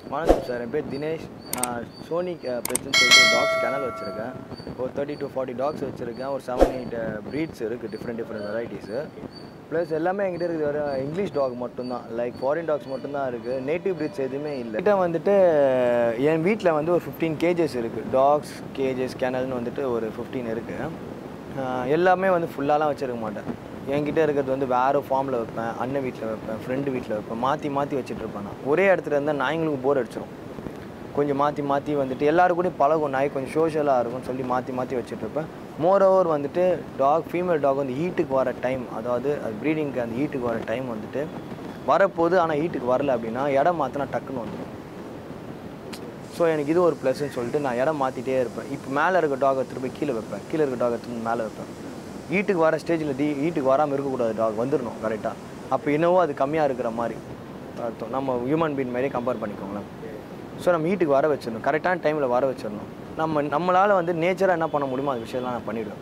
வணக்கம் சார் என் பேர் தினேஷ் நான் சோனி பெட்ஸ்னு சொல்லிட்டு டாக்ஸ் கனல் வச்சுருக்கேன் ஒரு தேர்ட்டி டு ஃபார்ட்டி டாக்ஸ் வச்சுருக்கேன் ஒரு செவன் எயிட் ப்ரீட்ஸ் இருக்குது டிஃப்ரெண்ட் டிஃப்ரெண்ட் வெரைட்டிஸு ப்ளஸ் எல்லாமே என்கிட்ட இருக்குது வர இங்கிலீஷ் டாக் மட்டும்தான் லைக் ஃபாரின் டாக்ஸ் மட்டும்தான் இருக்குது நேட்டிவ் ப்ரீட்ஸ் எதுவுமே இல்லை கிட்ட வந்துட்டு என் வீட்டில் வந்து ஒரு ஃபிஃப்டீன் கேஜஸ் இருக்குது டாக்ஸ் கேஜஸ் கெனல்னு வந்துட்டு ஒரு ஃபிஃப்டீன் இருக்குது ஆஹ் எல்லாமே வந்து ஃபுல்லாலாம் வச்சிருக்க மாட்டேன் என்கிட்ட இருக்கிறது வந்து வேறு ஃபார்மில் வைப்பேன் அண்ணன் வீட்டில் வைப்பேன் ஃப்ரெண்டு வீட்டில் வைப்பேன் மாற்றி மாற்றி வச்சுட்டு இருப்பேன் நான் ஒரே இடத்துல இருந்தால் நாய்ங்களுக்கு போர் அடிச்சிடும் கொஞ்சம் மாற்றி மாற்றி வந்துட்டு எல்லாரும் கூடயும் பழகும் நாய் கொஞ்சம் சோஷியலாக இருக்கும்னு சொல்லி மாற்றி மாற்றி வச்சுட்டு இருப்பேன் மோர் ஓவர் வந்துட்டு டாக் ஃபீமேல் டாக் வந்து ஹீட்டுக்கு வர டைம் அதாவது அது ப்ரீடிங்க்கு அந்த ஹீட்டுக்கு வர டைம் வந்துட்டு வரப்போகுது ஆனால் ஹீட்டுக்கு வரல அப்படின்னா இடம் மாற்றினா டக்குன்னு வந்துடும் ஸோ எனக்கு இது ஒரு ப்ளஸ்ன்னு சொல்லிட்டு நான் இடம் மாற்றிட்டே இருப்பேன் இப்போ மேலே இருக்க டாக் திருப்பி கீழே வைப்பேன் கீழே இருக்க டாக் திரும்ப மேலே வைப்பேன் வீட்டுக்கு வர ஸ்டேஜில் டி வீட்டுக்கு வராமல் இருக்கக்கூடாது டாக் வந்துடணும் கரெக்டாக அப்போ என்னவோ அது கம்மியாக இருக்கிற மாதிரி அர்த்தம் நம்ம ஹியூமன் பீன் மாதிரியே கம்பேர் பண்ணிக்கோங்களேன் ஸோ நம்ம வீட்டுக்கு வர வச்சிடணும் கரெக்டான டைமில் வர வச்சிடணும் நம்ம நம்மளால் வந்து நேச்சராக என்ன பண்ண முடியுமோ அது விஷயம்லாம் நான் பண்ணிவிடுவேன்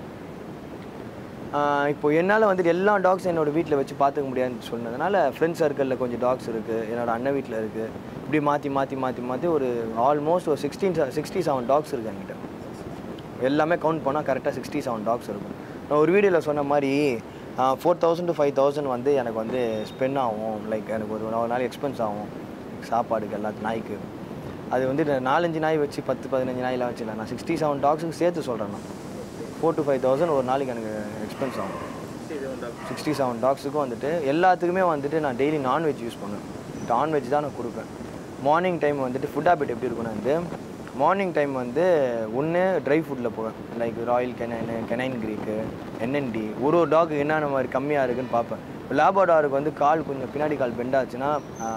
ஆஹ் இப்போ என்னால் வந்துட்டு எல்லா டாக்ஸ் என்னோட வீட்டில் வச்சு பார்த்துக்க முடியாதுன்னு சொன்னதுனால ஃப்ரெண்ட்ஸ் சர்க்கிளில் கொஞ்சம் டாக்ஸ் இருக்குது என்னோட அண்ணன் வீட்டில் இருக்குது இப்படி மாற்றி மாற்றி மாற்றி மாற்றி ஒரு ஆல்மோஸ்ட் ஒரு சிக்ஸ்டீன் சிக்ஸ்டி செவன் டாக்ஸ் இருக்குது என்கிட்ட எல்லாமே கவுண்ட் பண்ணால் கரெக்டாக சிக்ஸ்டி செவன் டாக்ஸ் இருக்கும் நான் ஒரு வீடியோவில் சொன்ன மாதிரி four thousand to five thousand வந்து எனக்கு வந்து ஸ்பெண்ட் ஆகும் லைக் எனக்கு ஒரு ஒரு நாள் எக்ஸ்பென்ஸ் ஆகும் சாப்பாடுக்கு எல்லாத்து நாய்க்கு அது வந்து நான் நாலஞ்சு நாய் வச்சு பத்து பதினஞ்சு நாயெலாம் வச்சுல நான் சிக்ஸ்டி செவன் டாக்ஸுக்கு சேர்த்து சொல்கிறேன் நான் ஃபோர் டு ஃபைவ் தௌசண்ட் ஒரு நாளைக்கு எனக்கு எக்ஸ்பென்ஸ் ஆகும் சிக்ஸ்டி செவன் டாக்ஸுக்கும் வந்துட்டு எல்லாத்துக்குமே வந்துட்டு நான் டெய்லி நான்வெஜ் யூஸ் பண்ணுவேன் நான்வெஜ் தான் நான் கொடுப்பேன் மார்னிங் டைம் வந்துட்டு ஃபுட் ஹேபிட் எப்படி இருக்கும்னா வந்து மார்னிங் டைம் வந்து ஒன்று ட்ரை ஃபுட்டில் போவேன் லைக் ராயல் கெனைன் கெனைன் க்ரீக்கு என்என்டி ஒரு ஒரு டாக் என்னென்ன மாதிரி கம்மியாக இருக்குன்னு பார்ப்பேன் இப்போ லேபாடாருக்கு வந்து கால் கொஞ்சம் பின்னாடி கால் பெண்ட் ஆச்சுன்னா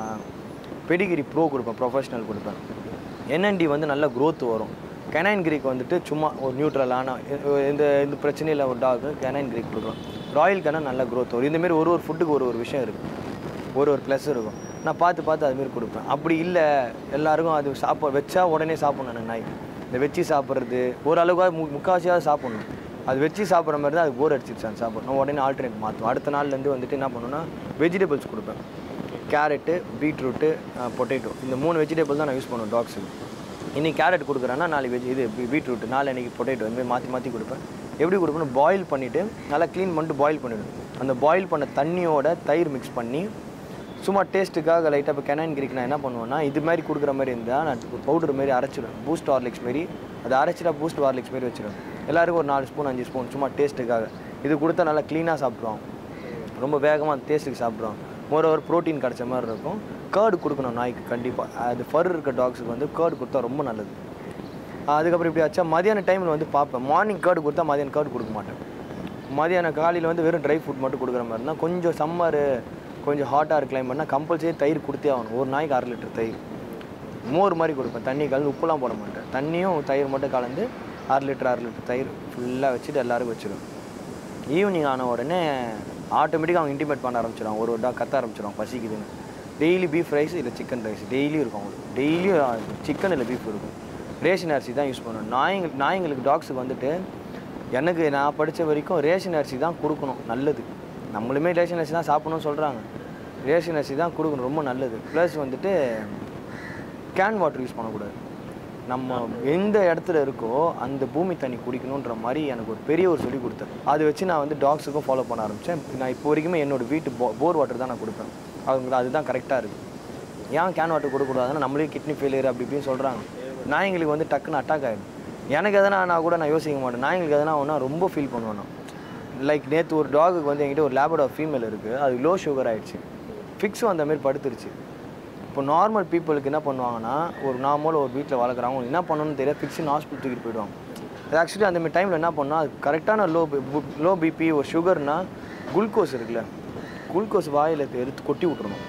பெடிகிரி ப்ரோ கொடுப்பேன் ப்ரொஃபஷனல் கொடுப்பேன் என்என்டி வந்து நல்ல growth வரும் கெனைன் கிரீக் வந்துட்டு சும்மா ஒரு நியூட்ரலான இந்த இந்த பிரச்சனையில் ஒரு டாக் கெனைன் கிரீக் கொடுக்குறோம் ராயல் கெனன் நல்ல growth வரும் இந்தமாரி ஒரு ஒரு ஃபுட்டுக்கு ஒரு ஒரு விஷயம் இருக்குது ஒரு ஒரு ப்ளஸ் இருக்கும் நான் பார்த்து பார்த்து அதுமாரி கொடுப்பேன் அப்படி இல்லை எல்லாருக்கும் அது சாப்பிட வச்சா உடனே சாப்பிடணும் எனக்கு நாய் இந்த வச்சு சாப்பிட்றது ஓரளவுக்கு மு முக்கால்வாசியாவது சாப்பிடணும் அது வச்சு சாப்பிட்ற மாதிரி தான் அது போர் அடிச்சிருச்சு அந்த சாப்பிடும் நான் உடனே ஆல்டர்னேட் மாற்றுவேன் அடுத்த நாள்லேருந்து வந்துட்டு என்ன பண்ணுவேன்னா வெஜிடபிள்ஸ் கொடுப்பேன் கேரட்டு பீட்ரூட்டு பொட்டேட்டோ இந்த மூணு வெஜிடபிள் தான் நான் யூஸ் பண்ணுவேன் டாக்ஸுக்கு இன்னைக்கு கேரட் கொடுக்குறேன்னா நாளைக்கு வெஜ் இது பீட்ரூட் நாலு அன்றைக்கி பொட்டேட்டோ இந்த மாதிரி மாற்றி மாற்றி கொடுப்பேன் எப்படி கொடுப்பேன்னு பாயில் பண்ணிவிட்டு நல்லா க்ளீன் பண்ணிட்டு பாயில் பண்ணிவிடுவேன் அந்த பாயில் பண்ண தண்ணியோட தயிர் மிக்ஸ் பண்ணி சும்மா டேஸ்ட்டுக்காக லைட்டாக இப்போ கெனாயின் கிரிக் நான் என்ன பண்ணுவேன்னா இது மாதிரி கொடுக்குற மாதிரி இருந்தால் நான் பவுடர் மாதிரி அரைச்சிடுவேன் பூஸ்ட் ஹார்லிக்ஸ் மாரி அதை அரைச்சிட்டா பூஸ்ட் ஹார்லிக்ஸ் மாரி வச்சிடுவேன் எல்லாருக்கும் ஒரு நாலு ஸ்பூன் அஞ்சு ஸ்பூன் சும்மா டேஸ்ட்டுக்காக இது கொடுத்தா நல்லா க்ளீனாக சாப்பிடுவான் ரொம்ப வேகமாக அந்த டேஸ்ட்டுக்கு சாப்பிடுவான் மோர் ஓவர் ப்ரோட்டீன் கிடச்ச மாதிரி இருக்கும் கேர்டு கொடுக்கணும் நாய்க்கு கண்டிப்பாக அது ஃபர் இருக்க டாக்ஸுக்கு வந்து கேர்டு கொடுத்தா ரொம்ப நல்லது அதுக்கப்புறம் இப்படி ஆச்சா மதியான டைமில் வந்து பார்ப்பேன் மார்னிங் கேர்டு கொடுத்தா மதியானம் கேர்டு கொடுக்க மாட்டேன் மதியானம் காலையில் வந்து வெறும் ட்ரை ஃபுட் மட்டும் கொடுக்குற மாதிரி இருந்தால் கொஞ்சம் சம்மர் கொஞ்சம் ஹாட்டாக இருக்க கிளைமேட்னா கம்பல்சரி தயிர் கொடுத்தே ஆகணும் ஒரு நாய்க்கு அரை லிட்டர் தயிர் மோர் மாதிரி கொடுப்பேன் தண்ணி கலந்து உப்புலாம் போட மாட்டேன் தண்ணியும் தயிர் மட்டும் கலந்து அரை லிட்டர் அரை லிட்டர் தயிர் ஃபுல்லாக வச்சுட்டு எல்லாருக்கும் வச்சிடுவேன் ஈவினிங் ஆன உடனே ஆட்டோமேட்டிக்காக அவங்க இன்டிமேட் பண்ண ஆரம்பிச்சிடுவாங்க ஒரு ஒரு டாக் கத்த ஆரம்பிச்சிடுவாங்க பசிக்குதுன்னு டெய்லி பீஃப் ரைஸ் இல்லை சிக்கன் ரைஸ் டெய்லியும் இருக்கும் அவங்களுக்கு டெய்லியும் சிக்கன் இல்லை பீஃப் இருக்கும் ரேஷன் அரிசி தான் யூஸ் பண்ணுவேன் நாய்ங்களுக்கு நாய்ங்களுக்கு டாக்ஸுக்கு வந்துட்டு எனக்கு நான் படித்த வரைக்கும் ரேஷன் அரிசி தான் கொடுக்கணும் நல்லது நம்மளுமே ரேஷன் அரிசி தான் சாப்பிடணும்னு சொல்கிறாங்க ரேஷன் அரிசி தான் கொடுக்கணும் ரொம்ப நல்லது ப்ளஸ் வந்துட்டு கேன் வாட்டர் யூஸ் பண்ணக்கூடாது நம்ம எந்த இடத்துல இருக்கோ அந்த பூமி தண்ணி குடிக்கணுன்ற மாதிரி எனக்கு ஒரு பெரிய ஒரு சொல்லி கொடுத்தேன் அதை வச்சு நான் வந்து டாக்ஸுக்கும் ஃபாலோ பண்ண ஆரம்பித்தேன் நான் இப்போ வரைக்குமே என்னோட வீட்டு போ போர் வாட்டர் தான் நான் கொடுப்பேன் அவங்களுக்கு அதுதான் கரெக்டாக இருக்குது ஏன் கேன் வாட்டர் கொடுக்கக்கூடாதுன்னா நம்மளே கிட்னி ஃபெயிலியர் அப்படி இப்படின்னு சொல்கிறாங்க நாய்ங்களுக்கு வந்து டக்குன்னு அட்டாக் ஆகிடும் எனக்கு எதனா நான் கூட நான் யோசிக்க மாட்டேன் நாய்ங்களுக்கு எதனா ஒன்றா ரொம்ப ஃபீல் பண்ணுவேன் நான் லைக் நேற்று ஒரு டாகுக்கு வந்து என்கிட்ட ஒரு லேபடா ஃபீமேல் இருக்குது அது லோ சுகர் ஆயிடுச்சு ஃபிக்ஸும் அந்த மாதிரி படுத்துருச்சு இப்போ நார்மல் பீப்புளுக்கு என்ன பண்ணுவாங்கன்னா ஒரு நார்மல் ஒரு வீட்டில் வளர்க்குறவங்க என்ன பண்ணணும்னு தெரியாது ஃபிக்ஸின் ஹாஸ்பிட்டல் தூக்கிட்டு போயிடுவாங்க அது ஆக்சுவலி அந்த மாதிரி டைமில் என்ன பண்ணால் அது கரெக்டான லோ லோ பிபி ஒரு சுகர்னா குளுக்கோஸ் இருக்குல்ல குளுக்கோஸ் வாயில் எடுத்து கொட்டி விட்றணும்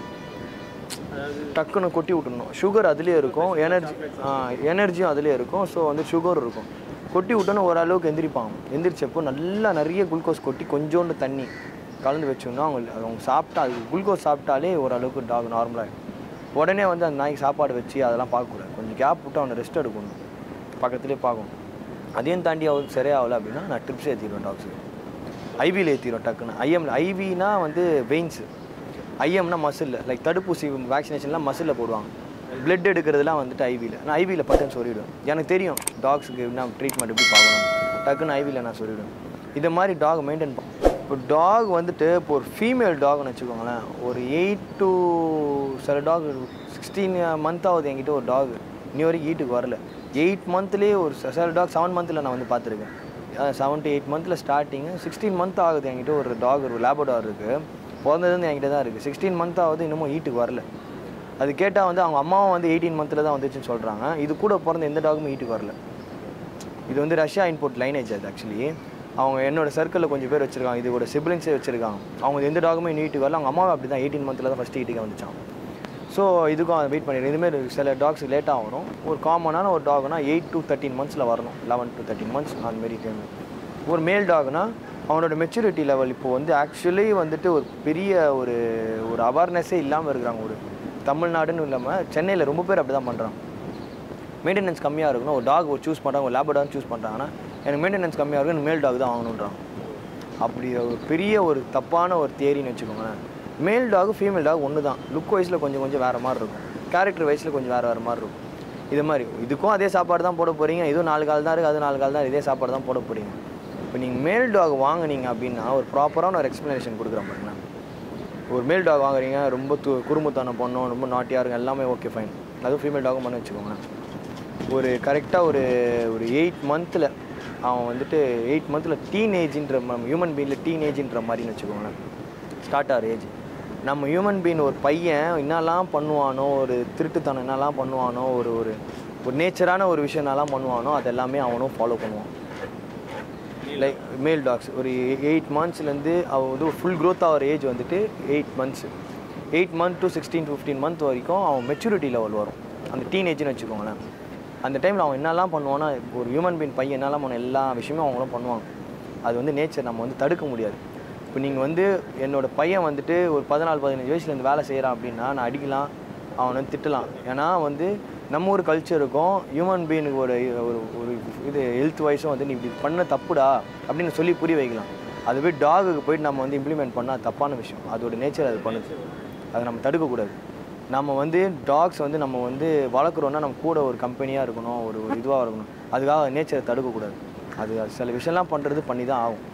டக்குன்னு கொட்டி விட்டுறணும் சுகர் அதுலேயே இருக்கும் எனர்ஜி எனர்ஜியும் அதுலேயே இருக்கும் ஸோ வந்து சுகர் இருக்கும் கொட்டி விட்டோன்னு ஓரளவுக்கு எந்திரிப்பாங்க எந்திரிச்சப்போ நல்லா நிறைய குளுக்கோஸ் கொட்டி கொஞ்சோண்டு தண்ணி கலந்து வச்சோம்னா அவங்க அவங்க சாப்பிட்டா அது குளுக்கோஸ் சாப்பிட்டாலே ஓரளவுக்கு டாக் நார்மலாக உடனே வந்து அந்த நாய்க்கு சாப்பாடு வச்சு அதெல்லாம் பார்க்கக்கூடாது கொஞ்சம் கேப் விட்டு அவனை ரெஸ்ட் எடுக்கணும் பக்கத்துலேயே பார்க்கணும் அதையும் தாண்டி அவருக்கு சரியாகல அப்படின்னா நான் ட்ரிப்ஸ் ஏற்றிடுவேன் டாக்ஸுக்கு ஐவியில் ஏற்றிடுவேன் டக்குன்னு ஐஎம்ல ஐவினா வந்து வெயின்ஸு ஐஎம்னா மசில் லைக் தடுப்பூசி வேக்சினேஷன்லாம் மசிலில் போடுவாங்க பிளட் எடுக்கிறதுலாம் வந்துட்டு ஐவியில் நான் ஐவியில் பட்டுன்னு சொல்லிவிடுவேன் எனக்கு தெரியும் டாக்ஸுக்கு என்ன ட்ரீட்மெண்ட் எப்படி பார்க்கணும் டக்குன்னு ஐவியில் நான் சொல்லிவிடுவேன் இந்த மாதிரி டாக் மெயின்டைன் இப்போ டாக் வந்துட்டு இப்போ ஒரு ஃபீமேல் டாக்னு வச்சுக்கோங்களேன் ஒரு எயிட் டு சில டாக் சிக்ஸ்டீன் மந்த் ஆகுது என்கிட்ட ஒரு டாக் இன்னி வரைக்கும் வீட்டுக்கு வரல எயிட் மந்த்லேயே ஒரு ச- சில டாக் செவன் மந்தில் நான் வந்து பார்த்துருக்கேன் செவன் டு எயிட் மந்தில் ஸ்டார்டிங்கு சிக்ஸ்டீன் மந்த் ஆகுது என்கிட்ட ஒரு டாக் ஒரு லேபடார் இருக்குது பிறந்ததுலேருந்து என்கிட்ட தான் இருக்குது சிக்ஸ்டீன் மந்த் ஆகுது இன்னமும் வீட்டுக்கு வரல அது கேட்டால் வந்து அவங்க அம்மாவும் வந்து எயிட்டீன் மந்தில் தான் வந்துச்சுன்னு சொல்கிறாங்க இது கூட பிறந்த எந்த டாகுமே வீட்டுக்கு வரல இது வந்து ரஷ்யா இன்போர்ட் லைனேஜ் அது ஆக்சுவலி அவங்க என்னோட சர்க்கிளில் கொஞ்சம் பேர் வச்சிருக்காங்க இதோட சிப்ளிங்ஸே வச்சிருக்காங்க அவங்க எந்த டாகுமே இன்னும் வீட்டுக்கு வரல அவங்க அம்மாவும் அப்படி தான் எயிட்டீன் மந்தில் தான் ஃபஸ்ட்டு வீட்டுக்கு வந்துச்சான் ஸோ இதுக்கும் வெயிட் பண்ணிடுறேன் இதுமாரி சில டாக்ஸ் லேட்டாக வரும் ஒரு காமனான ஒரு டாக்னா எயிட் டு தேர்ட்டின் மந்த்ஸில் வரணும் லெவன் டு தேர்ட்டின் மந்த்ஸ் அந்தமாரி டைம் ஒரு மேல் டாக்னா அவனோட மெச்சூரிட்டி லெவல் இப்போ வந்து ஆக்சுவலி வந்துட்டு ஒரு பெரிய ஒரு ஒரு அவேர்னஸே இல்லாமல் இருக்கிறாங்க ஒரு தமிழ்நாடுன்னு இல்லாமல் சென்னையில் ரொம்ப பேர் அப்படி தான் பண்ணுறாங்க மெயின்டெனன்ஸ் கம்மியாக இருக்கணும் ஒரு டாக் ஒரு சூஸ் பண்ணுறாங்க ஒரு லேபடாக் சூஸ் பண்ணுறாங்கன்னா எனக்கு மெயின்டெனன்ஸ் கம்மியாக இருக்கும் எனக்கு மேல் டாக் தான் வாங்கணுன்றாங்க அப்படி ஒரு பெரிய ஒரு தப்பான ஒரு தியரின்னு வச்சுக்கோங்களேன் மேல் டாக் ஃபீமேல் டாக் ஒன்று தான் லுக் வைஸில் கொஞ்சம் கொஞ்சம் வேறு மாதிரி இருக்கும் கேரக்டர் வைஸில் கொஞ்சம் வேறு வேறு மாதிரி இருக்கும் இது மாதிரி இதுக்கும் அதே சாப்பாடு தான் போட போகிறீங்க இதுவும் நாலு கால் தான் இருக்குது அது நாலு கால் தான் இதே சாப்பாடு தான் போட போகிறீங்க இப்போ நீங்கள் மேல் டாக் வாங்குனீங்க அப்படின்னா ஒரு ப்ராப்பரான ஒரு எக்ஸ்ப்ளனேஷன் கொடுக்குறேன் பாருங்களேன் ஒரு மேல் டாக் வாங்குறீங்க ரொம்ப து குறும்புத்தனம் பண்ணணும் ரொம்ப நாட்டியாக இருக்கும் எல்லாமே ஓகே ஃபைன் அதுவும் ஃபீமேல் டாகும் பண்ணி வச்சுக்கோங்க ஒரு கரெக்டாக ஒரு ஒரு எயிட் மந்தில் அவன் வந்துட்டு எயிட் மந்தில் டீன் ஏஜ்ன்ற ஹியூமன் பீனில் டீன் ஏஜ்ன்ற மாதிரின்னு வச்சுக்கோங்களேன் ஸ்டார்ட் ஆகிற ஏஜ் நம்ம ஹியூமன் பீன் ஒரு பையன் என்னெல்லாம் பண்ணுவானோ ஒரு திருட்டுத்தனம் என்னெல்லாம் பண்ணுவானோ ஒரு ஒரு ஒரு நேச்சரான ஒரு விஷயம் என்னெல்லாம் பண்ணுவானோ அது எல்லாமே அவனும் ஃபாலோ பண்ணுவான் லைக் மேல் டாக்ஸ் ஒரு எயிட் மந்த்ஸ்லேருந்து அவன் வந்து ஃபுல் க்ரோத் ஆகிற ஏஜ் வந்துட்டு eight months eight month to sixteen fifteen month வரைக்கும் அவன் மெச்சூரிட்டி லெவல் வரும் அந்த டீனேஜ்னு வச்சுக்கோங்களேன் அந்த டைமில் அவன் என்னெல்லாம் பண்ணுவான்னா ஒரு ஹியூமன் பீன் பையன் என்னெல்லாம் பண்ண எல்லா விஷயமும் அவங்களும் பண்ணுவாங்க அது வந்து நேச்சர் நம்ம வந்து தடுக்க முடியாது இப்போ நீங்கள் வந்து என்னோட பையன் வந்துட்டு ஒரு பதினாலு பதினஞ்சு வயசுலேருந்து வேலை செய்கிறான் அப்படின்னா நான் அடிக்கலாம் அவனை வந்து திட்டலாம் ஏன்னா வந்து நம்ம ஒரு கல்ச்சருக்கும் ஹியூமன் பீனுக்கு ஒரு ஒரு ஒரு இது ஹெல்த் வைஸும் வந்து நீ இப்படி பண்ண தப்புடா அப்படின்னு சொல்லி புரிய வைக்கலாம் அதுவே டாகுக்கு போயிட்டு நம்ம வந்து இம்ப்ளிமெண்ட் பண்ணால் தப்பான விஷயம் அதோட நேச்சர் அது பண்ணுது அதை நம்ம தடுக்கக்கூடாது நம்ம வந்து டாக்ஸ் வந்து நம்ம வந்து வளர்க்குறோன்னா நம்ம கூட ஒரு கம்பெனியாக இருக்கணும் ஒரு ஒரு இதுவாக இருக்கணும் அதுக்காக நேச்சரை தடுக்கக்கூடாது அது அது சில விஷயம்லாம் பண்ணுறது பண்ணி தான் ஆகும்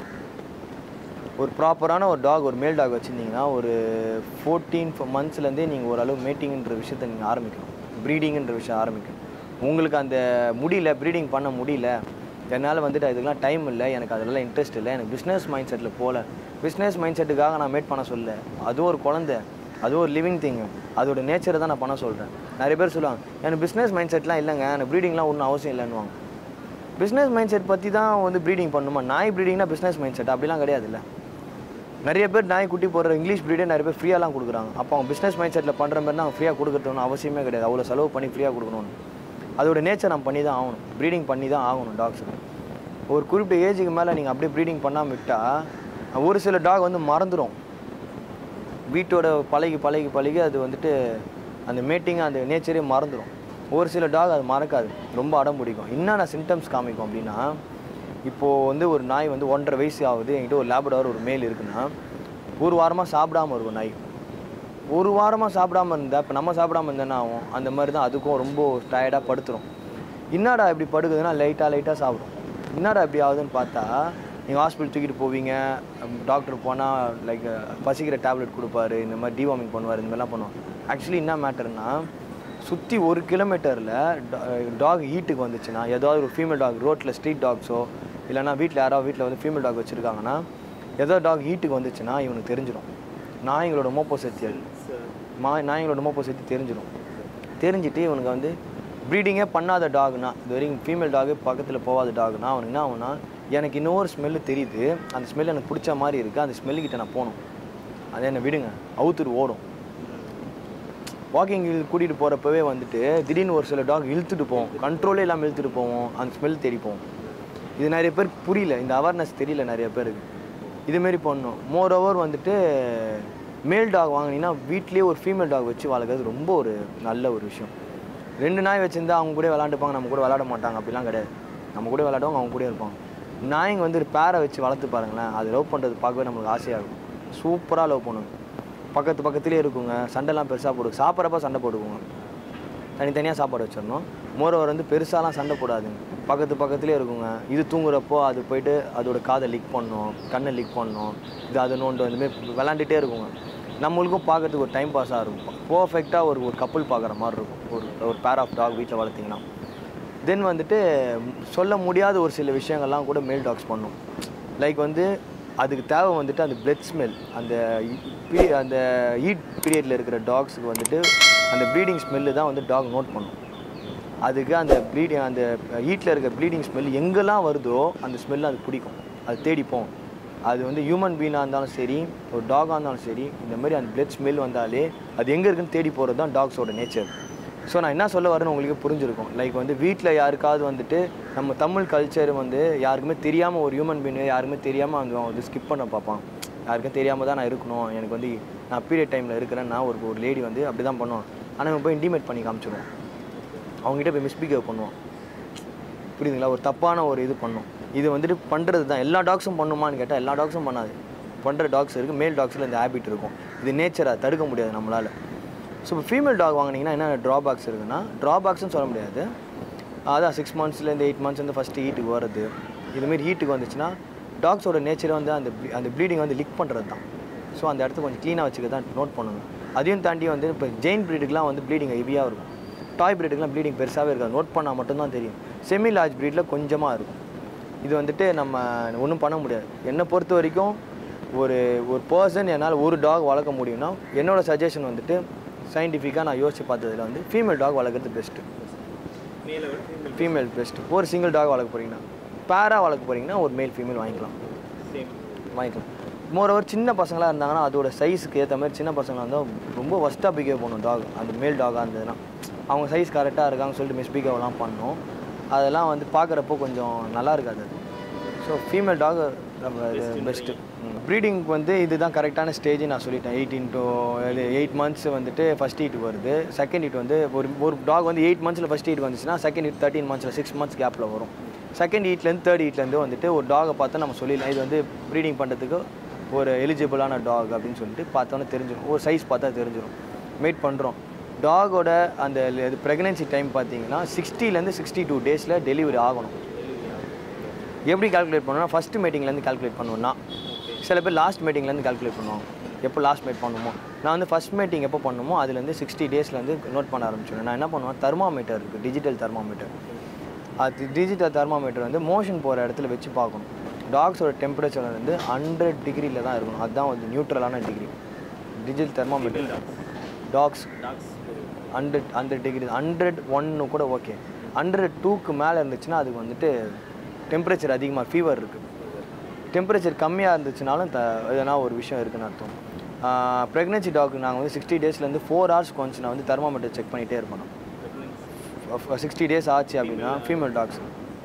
ஒரு ப்ராப்பரான ஒரு டாக் ஒரு மேல் டாக் வச்சுருந்தீங்கன்னா ஒரு ஃபோர்டீன் மந்த்ஸ்லேருந்தே நீங்கள் ஓரளவு மேட்டிங்ன்ற விஷயத்தை நீங்கள் ஆரம்பிக்கணும் ப்ரீடிங்ன்ற விஷயம் ஆரம்பிக்கணும் உங்களுக்கு அந்த முடியல ப்ரீடிங் பண்ண முடியல என்னால் வந்துட்டு அதுக்கெலாம் டைம் இல்லை எனக்கு அதெல்லாம் இன்ட்ரெஸ்ட் இல்லை எனக்கு பிஸ்னஸ் மைண்ட் செட்டில் போகல பிஸ்னஸ் மைண்ட் செட்டுக்காக நான் மேட் பண்ண சொல்ல அதுவும் ஒரு குழந்தை அதுவும் ஒரு லிவிங் திங் அதோட நேச்சரை தான் நான் பண்ண சொல்கிறேன் நிறைய பேர் சொல்லுவாங்க எனக்கு பிஸ்னஸ் மைண்ட் செட்லாம் இல்லைங்க எனக்கு ப்ரீடிங்லாம் ஒன்றும் அவசியம் இல்லைன்னுவாங்க பிஸ்னஸ் மைண்ட் செட் பற்றி தான் வந்து ப்ரீடிங் பண்ணுமா நாய் ப்ரீடிங்னா பிஸ்னஸ் மைண்ட் செட் அப்படிலாம் கிடையாதுல்ல நிறைய பேர் நாய் குட்டி போடுற இங்கிலீஷ் ப்ரீடே நிறைய பேர் ஃப்ரீயாலாம் கொடுக்குறாங்க அப்போ அவங்க பிஸ்னஸ் மைண்ட் செட்டில் பண்ணுற மாதிரி தான் ஃப்ரீயாக கொடுக்கறதுன்னு அவசியமே கிடையாது அவ்வளோ செலவு பண்ணி ஃப்ரீயாக கொடுக்கணும்னு அதோட நேச்சர் நம்ம பண்ணி தான் ஆகணும் ப்ரீடிங் பண்ணி தான் ஆகணும் டாக்ஸுக்கு ஒரு குறிப்பிட்ட ஏஜுக்கு மேலே நீங்கள் அப்படியே ப்ரீடிங் பண்ணாமல் விட்டால் ஒரு சில டாக் வந்து மறந்துடும் வீட்டோட பழகி பழகி பழகி அது வந்துட்டு அந்த மேட்டிங் அந்த நேச்சரே மறந்துடும் ஒரு சில டாக் அது மறக்காது ரொம்ப அடம் பிடிக்கும் என்னென்ன சிம்டம்ஸ் காமிக்கும் அப்படின்னா இப்போது வந்து ஒரு நாய் வந்து ஒன்றரை வயசு ஆகுது என்கிட்ட ஒரு லேபடார் ஒரு மேல் இருக்குன்னா ஒரு வாரமாக சாப்பிடாம இருக்கும் நாய் ஒரு வாரமாக சாப்பிடாம இருந்தால் இப்போ நம்ம சாப்பிடாம இருந்தா என்ன ஆகும் அந்த மாதிரி தான் அதுக்கும் ரொம்ப டயர்டாக படுத்துரும் என்னடா இப்படி படுக்குதுன்னா லைட்டாக லைட்டாக சாப்பிடும் என்னடா இப்படி ஆகுதுன்னு பார்த்தா நீங்கள் ஹாஸ்பிட்டல் தூக்கிட்டு போவீங்க டாக்டர் போனால் லைக் பசிக்கிற டேப்லெட் கொடுப்பாரு இந்த மாதிரி டிவார்மிங் பண்ணுவார் இந்த மாதிரிலாம் பண்ணுவாங்க ஆக்சுவலி என்ன மேட்டர்னா சுற்றி ஒரு கிலோமீட்டரில் டாக் ஹீட்டுக்கு வந்துச்சுன்னா ஏதாவது ஒரு ஃபீமேல் டாக் ரோட்டில் ஸ்ட்ரீட் டாக்ஸோ இல்லைனா வீட்டில் யாராவது வீட்டில் வந்து ஃபீமேல் டாக் வச்சுருக்காங்கன்னா ஏதோ டாக் ஹீட்டுக்கு வந்துச்சுன்னா இவனுக்கு தெரிஞ்சிடும் நாய்களோட மோப்போ சக்தி மா நாய்களோட மோப்போ சக்தி தெரிஞ்சிடும் தெரிஞ்சுட்டு இவனுக்கு வந்து ப்ரீடிங்கே பண்ணாத டாக்னா இது வரைக்கும் ஃபீமேல் டாகு பக்கத்தில் போகாத டாக்னா அவனுக்கு என்ன ஆகும்னா எனக்கு இன்னொரு ஸ்மெல்லு தெரியுது அந்த ஸ்மெல் எனக்கு பிடிச்ச மாதிரி இருக்குது அந்த ஸ்மெல்லுக்கிட்ட நான் போகணும் அதை என்னை விடுங்க அவுத்துட்டு ஓடும் வாக்கிங் கூட்டிகிட்டு போகிறப்பவே வந்துட்டு திடீர்னு ஒரு சில டாக் இழுத்துட்டு போவோம் கண்ட்ரோலே இல்லாமல் இழுத்துட்டு போவோம் அந்த ஸ்மெல் தேடி போவோம் இது நிறைய பேர் புரியல இந்த அவேர்னஸ் தெரியல நிறைய பேருக்கு இதுமாரி பண்ணணும் மோர் ஓவர் வந்துட்டு மேல் டாக் வாங்கினீங்கன்னா வீட்லேயே ஒரு ஃபீமேல் டாக் வச்சு வளர்க்குறது ரொம்ப ஒரு நல்ல ஒரு விஷயம் ரெண்டு நாய் வச்சுருந்தா அவங்க கூட விளாண்டுப்பாங்க நம்ம கூட விளாட மாட்டாங்க அப்படிலாம் கிடையாது நம்ம கூட விளாடுவாங்க அவங்க கூட இருப்பாங்க நாய்ங்க வந்து ஒரு பேரை வச்சு வளர்த்து பாருங்களேன் அது லவ் பண்ணுறது பார்க்கவே நம்மளுக்கு ஆசையாக இருக்கும் சூப்பராக லவ் பண்ணுங்க பக்கத்து பக்கத்துலேயே இருக்குங்க சண்டைலாம் பெருசாக போடு சாப்பிட்றப்ப சண்டை போட்டுக்குங்க தனித்தனியாக சாப்பாடு வச்சிடணும் மோரோவர் வந்து பெருசாலாம் சண்டை போடாதுங்க பக்கத்து பக்கத்துலேயே இருக்குங்க இது தூங்குறப்போ அது போயிட்டு அதோட காதை லிக் பண்ணணும் கண்ணை லிக் பண்ணணும் இது அதை நோண்டு வந்துமே விளாண்டுட்டே இருக்குங்க நம்மளுக்கும் பார்க்கறதுக்கு ஒரு டைம் பாஸாக இருக்கும் பர்ஃபெக்டாக ஒரு ஒரு கப்புள் பார்க்குற மாதிரி இருக்கும் ஒரு ஒரு பேர் ஆஃப் டாக் வீட்டில் வளர்த்திங்கன்னா தென் வந்துட்டு சொல்ல முடியாத ஒரு சில விஷயங்கள்லாம் கூட மேல் டாக்ஸ் பண்ணும் லைக் வந்து அதுக்கு தேவை வந்துட்டு அந்த பிளட் ஸ்மெல் அந்த இ- பீ- அந்த ஈட் பீரியடில் இருக்கிற டாக்ஸுக்கு வந்துட்டு அந்த ப்ளீடிங் ஸ்மெல்லு தான் வந்து டாக் நோட் பண்ணும் அதுக்கு அந்த ப்ளீடிங் அந்த ஈட்டில் இருக்க ப்ளீடிங் ஸ்மெல் எங்கெல்லாம் வருதோ அந்த ஸ்மெல் அது பிடிக்கும் அது தேடிப்போம் அது வந்து ஹியூமன் பீனாக இருந்தாலும் சரி ஒரு டாகாக இருந்தாலும் சரி இந்த மாதிரி அந்த பிளட் ஸ்மெல் வந்தாலே அது எங்கே இருக்குன்னு தேடி போகிறது தான் டாக்ஸோட நேச்சர் ஸோ நான் என்ன சொல்ல வரேன்னு உங்களுக்கு புரிஞ்சிருக்கும் லைக் வந்து வீட்டில் யாருக்காவது வந்துட்டு நம்ம தமிழ் கல்ச்சர் வந்து யாருக்குமே தெரியாமல் ஒரு ஹியூமன் பீன் யாருக்குமே தெரியாமல் அவங்க வந்து ஸ்கிப் பண்ண பார்ப்பான் யாருக்கும் தெரியாமல் தான் நான் இருக்கணும் எனக்கு வந்து நான் பீரியட் டைமில் இருக்கிறேன்னா ஒரு ஒரு லேடி வந்து அப்படி தான் பண்ணுவோம் ஆனால் இவன் போய் இன்டிமேட் பண்ணி காமிச்சிடுவோம் அவங்ககிட்ட போய் மிஸ்பிஹேவ் பண்ணுவான் புரியுதுங்களா ஒரு தப்பான ஒரு இது பண்ணும் இது வந்துட்டு பண்ணுறது தான் எல்லா டாக்ஸும் பண்ணுமான்னு கேட்டால் எல்லா டாக்ஸும் பண்ணாது பண்ணுற டாக்ஸ் இருக்குது மேல் டாக்ஸில் இந்த ஹேபிட் இருக்கும் இது நேச்சர் அதை தடுக்க முடியாது நம்மளால் ஸோ இப்போ ஃபீமேல் டாக் வாங்கினீங்கன்னா என்ன ட்ராபேக்ஸ் இருக்குன்னா ட்ராபேக்ஸ்னு சொல்ல முடியாது அதான் சிக்ஸ் மந்த்ஸ்லேருந்து எயிட் மந்த்ஸ்லேருந்து ஃபஸ்ட்டு ஹீட்டுக்கு வருது இதுமாரி ஹீட்டுக்கு வந்துச்சுன்னா டாக்ஸோட நேச்சர் வந்து அந்த ble- அந்த ப்ளீடிங் வந்து லிக் பண்ணுறது தான் ஸோ அந்த இடத்த கொஞ்சம் க்ளீனாக வச்சுக்க தான் நோட் பண்ணணும் அதையும் தாண்டி வந்து இப்போ ஜெயின் ப்ரீடுக்குலாம் வந்து ப்ளீடிங் ஹெவியாக இருக்கும் டாய் ப்ரீடுக்குலாம் ப்ளீடிங் பெருசாகவே இருக்காது நோட் பண்ணால் மட்டும்தான் தெரியும் செமி லார்ஜ் ப்ரீடில் கொஞ்சமாக இருக்கும் இது வந்துட்டு நம்ம ஒன்றும் பண்ண முடியாது என்னை பொறுத்த வரைக்கும் ஒரு ஒரு பர்சன் என்னால் ஒரு டாக் வளர்க்க முடியும்னா என்னோட சஜஷன் வந்துட்டு சயின்டிஃபிக்காக நான் யோசிச்சு பார்த்ததுல வந்து ஃபீமேல் டாக் வளர்க்குறது பெஸ்ட்டு ஃபீமேல் பெஸ்ட்டு ஒரு சிங்கிள் டாக் வளர்க்க போகிறீங்கன்னா பேராக வளர்க்க போகிறீங்கன்னா ஒரு மேல் ஃபீமேல் வாங்கிக்கலாம் வாங்கிக்கலாம் மோரோவர் சின்ன பசங்களாக இருந்தாங்கன்னா அதோட சைஸுக்கு ஏற்ற மாதிரி சின்ன பசங்களாக இருந்தால் ரொம்ப ஒஸ்ட்டாக பிஹேவ் பண்ணும் டாக் அந்த மேல் டாகாக இருந்ததுன்னா அவங்க சைஸ் கரெக்டாக இருக்காங்கன்னு சொல்லிட்டு மிஸ்பிஹேவ்லாம் பண்ணோம் அதெல்லாம் வந்து பார்க்குறப்போ கொஞ்சம் நல்லா இருக்காது அது ஸோ ஃபீமேல் டாக் நம்ம பெஸ்ட்டு ப்ரீடிங்க்கு வந்து இதுதான் கரெக்டான ஸ்டேஜ் நான் சொல்லிட்டேன் எயிட்டீன் டு எயிட் மந்த்ஸ் வந்துட்டு ஃபஸ்ட் ஹீட் வருது செகண்ட் ஹீட் வந்து ஒரு ஒரு டாக் வந்து எயிட் மந்த்ஸில் ஃபஸ்ட் ஹீட் வந்துச்சுன்னா செகண்ட் ஹீட் தேர்ட்டின் மந்த்ஸில் சிக்ஸ் மந்த்ஸ் கேப்பில் வரும் செகண்ட் ஹீட்லேருந்து தேர்ட் ஹீட்லேருந்து வந்துட்டு ஒரு டாகை பார்த்தா நம்ம சொல்லிடலாம் இது வந்து ப்ரீடிங் பண்ணுறதுக்கு ஒரு எலிஜிபிளான டாக் அப்படின்னு சொல்லிட்டு பார்த்தோன்னே தெரிஞ்சிடும் ஒரு சைஸ் பார்த்தா தெரிஞ்சிடும் மேட் பண்ணுறோம் டாகோட அந்த இது ப்ரெக்னென்சி டைம் பார்த்தீங்கன்னா சிக்ஸ்டிலேருந்து சிக்ஸ்டி டூ டேஸில் டெலிவரி ஆகணும் எப்படி கால்குலேட் பண்ணுவோம்னா ஃபஸ்ட்டு மீட்டிங்லேருந்து கால்குலேட் பண்ணுவோம்னா சில பேர் லாஸ்ட் மீட்டிங்லேருந்து கால்குலேட் பண்ணுவோம் எப்போ லாஸ்ட் மீட் பண்ணுமோ நான் வந்து ஃபஸ்ட் மீட்டிங் எப்போ பண்ணுமோ அதுலேருந்து சிக்ஸ்டி டேஸ்லேருந்து நோட் பண்ண ஆரம்பிச்சிடுவேன் நான் என்ன பண்ணுவேன் தெர்மாமீட்டர் இருக்குது டிஜிட்டல் தெர்மாமீட்டர் அது டிஜிட்டல் தெர்மாமீட்டர் வந்து மோஷன் போகிற இடத்துல வச்சு பார்க்கணும் டாக்ஸோட டெம்பரேச்சர் வந்து ஹண்ட்ரட் டிகிரியில் தான் இருக்கணும் அதுதான் வந்து நியூட்ரலான degree digital thermometer dogs hundred hundred degree hundred ஒன்று கூட ஓகே ஹண்ட்ரட் டூக்கு மேலே இருந்துச்சுன்னா அதுக்கு வந்துட்டு டெம்பரேச்சர் அதிகமாக ஃபீவர் இருக்குது டெம்பரேச்சர் கம்மியாக இருந்துச்சுனாலும் த எதனா ஒரு விஷயம் இருக்குன்னு அர்த்தம் ப்ரெக்னென்சி டாக்கு நாங்கள் வந்து சிக்ஸ்டி டேஸ்லேருந்து ஃபோர் ஹவர்ஸ் கொஞ்சம் நான் வந்து தெர்மாமீட்டர் செக் பண்ணிகிட்டே இருப்பேன் சிக்ஸ்டி டேஸ் ஆச்சு அப்படின்னா ஃபீமேல் டாக்ஸ்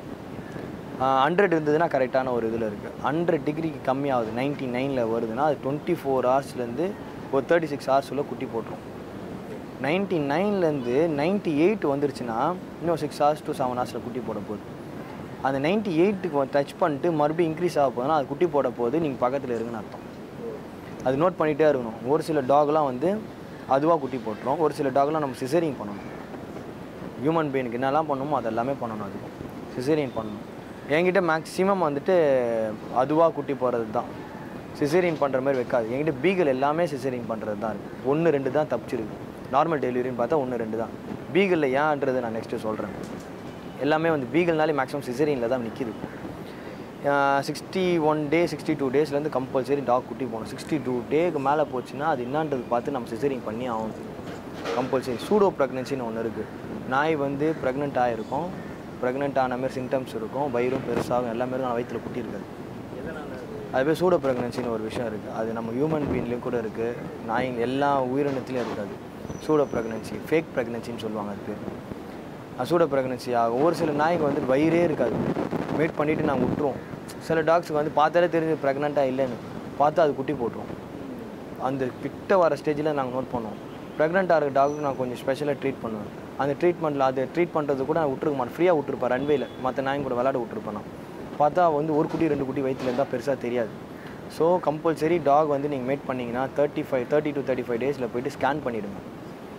ஹண்ட்ரட் இருந்ததுன்னா கரெக்டான ஒரு இதில் இருக்குது ஹண்ட்ரட் டிகிரிக்கு கம்மியாகுது நைன்ட்டி நைனில் வருதுன்னா அது டுவெண்ட்டி ஃபோர் ஹவர்ஸ்லேருந்து ஒரு தேர்ட்டி சிக்ஸ் ஹவர்ஸுள்ள குட்டி போட்டுரும் நைன்ட்டி நைன்லேருந்து நைன்ட்டி எயிட் வந்துருச்சுன்னா இன்னும் சிக்ஸ் ஹவர்ஸ் டு செவன் ஹவர்ஸில் குட்டி போட போகுது அந்த நைன்ட்டி எயிட்டுக்கு டச் பண்ணிட்டு மறுபடியும் இன்க்ரீஸ் ஆக போகுதுன்னா அது குட்டி போட போகுது நீங்கள் பக்கத்தில் இருக்குன்னு அர்த்தம் அது நோட் பண்ணிகிட்டே இருக்கணும் ஒரு சில டாக்லாம் வந்து அதுவாக குட்டி போட்டுரும் ஒரு சில டாக்லாம் நம்ம சிசரிங் பண்ணணும் ஹியூமன் பீனுக்கு என்னெல்லாம் பண்ணணுமோ அது எல்லாமே பண்ணணும் அதுக்கும் சிசேரியன் பண்ணணும் என்கிட்ட மேக்ஸிமம் வந்துட்டு அதுவாக குட்டி போகிறது தான் சிசேரியன் பண்ணுற மாதிரி வைக்காது என்கிட்ட பீகல் எல்லாமே சிசேரியன் பண்ணுறது தான் இருக்குது ஒன்று ரெண்டு தான் தப்பிச்சிருக்கு நார்மல் டெலிவரின்னு பார்த்தா ஒன்று ரெண்டு தான் பீகலில் ஏன்றது நான் நெக்ஸ்ட்டு சொல்கிறேன் எல்லாமே வந்து பீகல்னாலே மேக்ஸிமம் சிசேரியனில் தான் நிற்கிது sixty one day sixty two டேஸ்லேருந்து கம்பல்சரி டாக் குட்டி போகணும் சிக்ஸ்டி டூ டேக்கு மேலே போச்சுன்னா அது என்னன்றது பார்த்து நம்ம சிசேரிங் பண்ணி ஆகணும் கம்பல்சரி சூடோ ப்ரெக்னென்சின்னு ஒன்று இருக்குது நாய் வந்து ப்ரெக்னென்ட் ஆகிருக்கும் ப்ரெக்னென்ட் ஆன மாதிரி சிம்டம்ஸ் இருக்கும் வயிறும் பெருசாகும் எல்லாமே இருக்கும் வயிற்றுல குட்டி இருக்காது அது பேர் சூடோ ப்ரெக்னென்சின்னு ஒரு விஷயம் இருக்குது அது நம்ம ஹியூமன் பீன்லேயும் கூட இருக்குது நாய் எல்லா உயிரினத்துலையும் இருக்காது சூடோ ப்ரெக்னென்சி ஃபேக் ப்ரெக்னென்சின்னு சொல்லுவாங்க அது பேர் சூடோ ப்ரெக்னென்சி ஆகும் ஒரு சில நாய்க்கு வந்து வயிறே இருக்காது வெயிட் பண்ணிவிட்டு நாங்கள் விட்டுருவோம் சில டாக்ஸுக்கு வந்து பார்த்தாலே தெரிஞ்சு ப்ரெக்னெண்ட்டாக இல்லைன்னு பார்த்தா அது குட்டி போட்டுரும் அந்த கிட்ட வர ஸ்டேஜில் நாங்கள் நோட் பண்ணுவோம் ப்ரெக்னெண்ட்டாக இருக்க டாக்டர் நான் கொஞ்சம் ஸ்பெஷலாக ட்ரீட் பண்ணுவேன் அந்த ட்ரீட்மெண்ட்டில் அது ட்ரீட் பண்ணுறது கூட நான் விட்டுருக்க மாட்டேன் ஃப்ரீயாக விட்டுருப்பேன் ரன்வேயில் மற்ற நாயும் கூட விளாட விட்டுருப்பேன் நான் பார்த்தா வந்து ஒரு குட்டி ரெண்டு குட்டி வயிற்றுல இருந்தால் பெருசாக தெரியாது ஸோ கம்பல்சரி டாக் வந்து நீங்கள் மேட் பண்ணிங்கன்னா thirty five thirty to thirty five டேஸில் போயிட்டு ஸ்கேன் பண்ணிவிடுங்க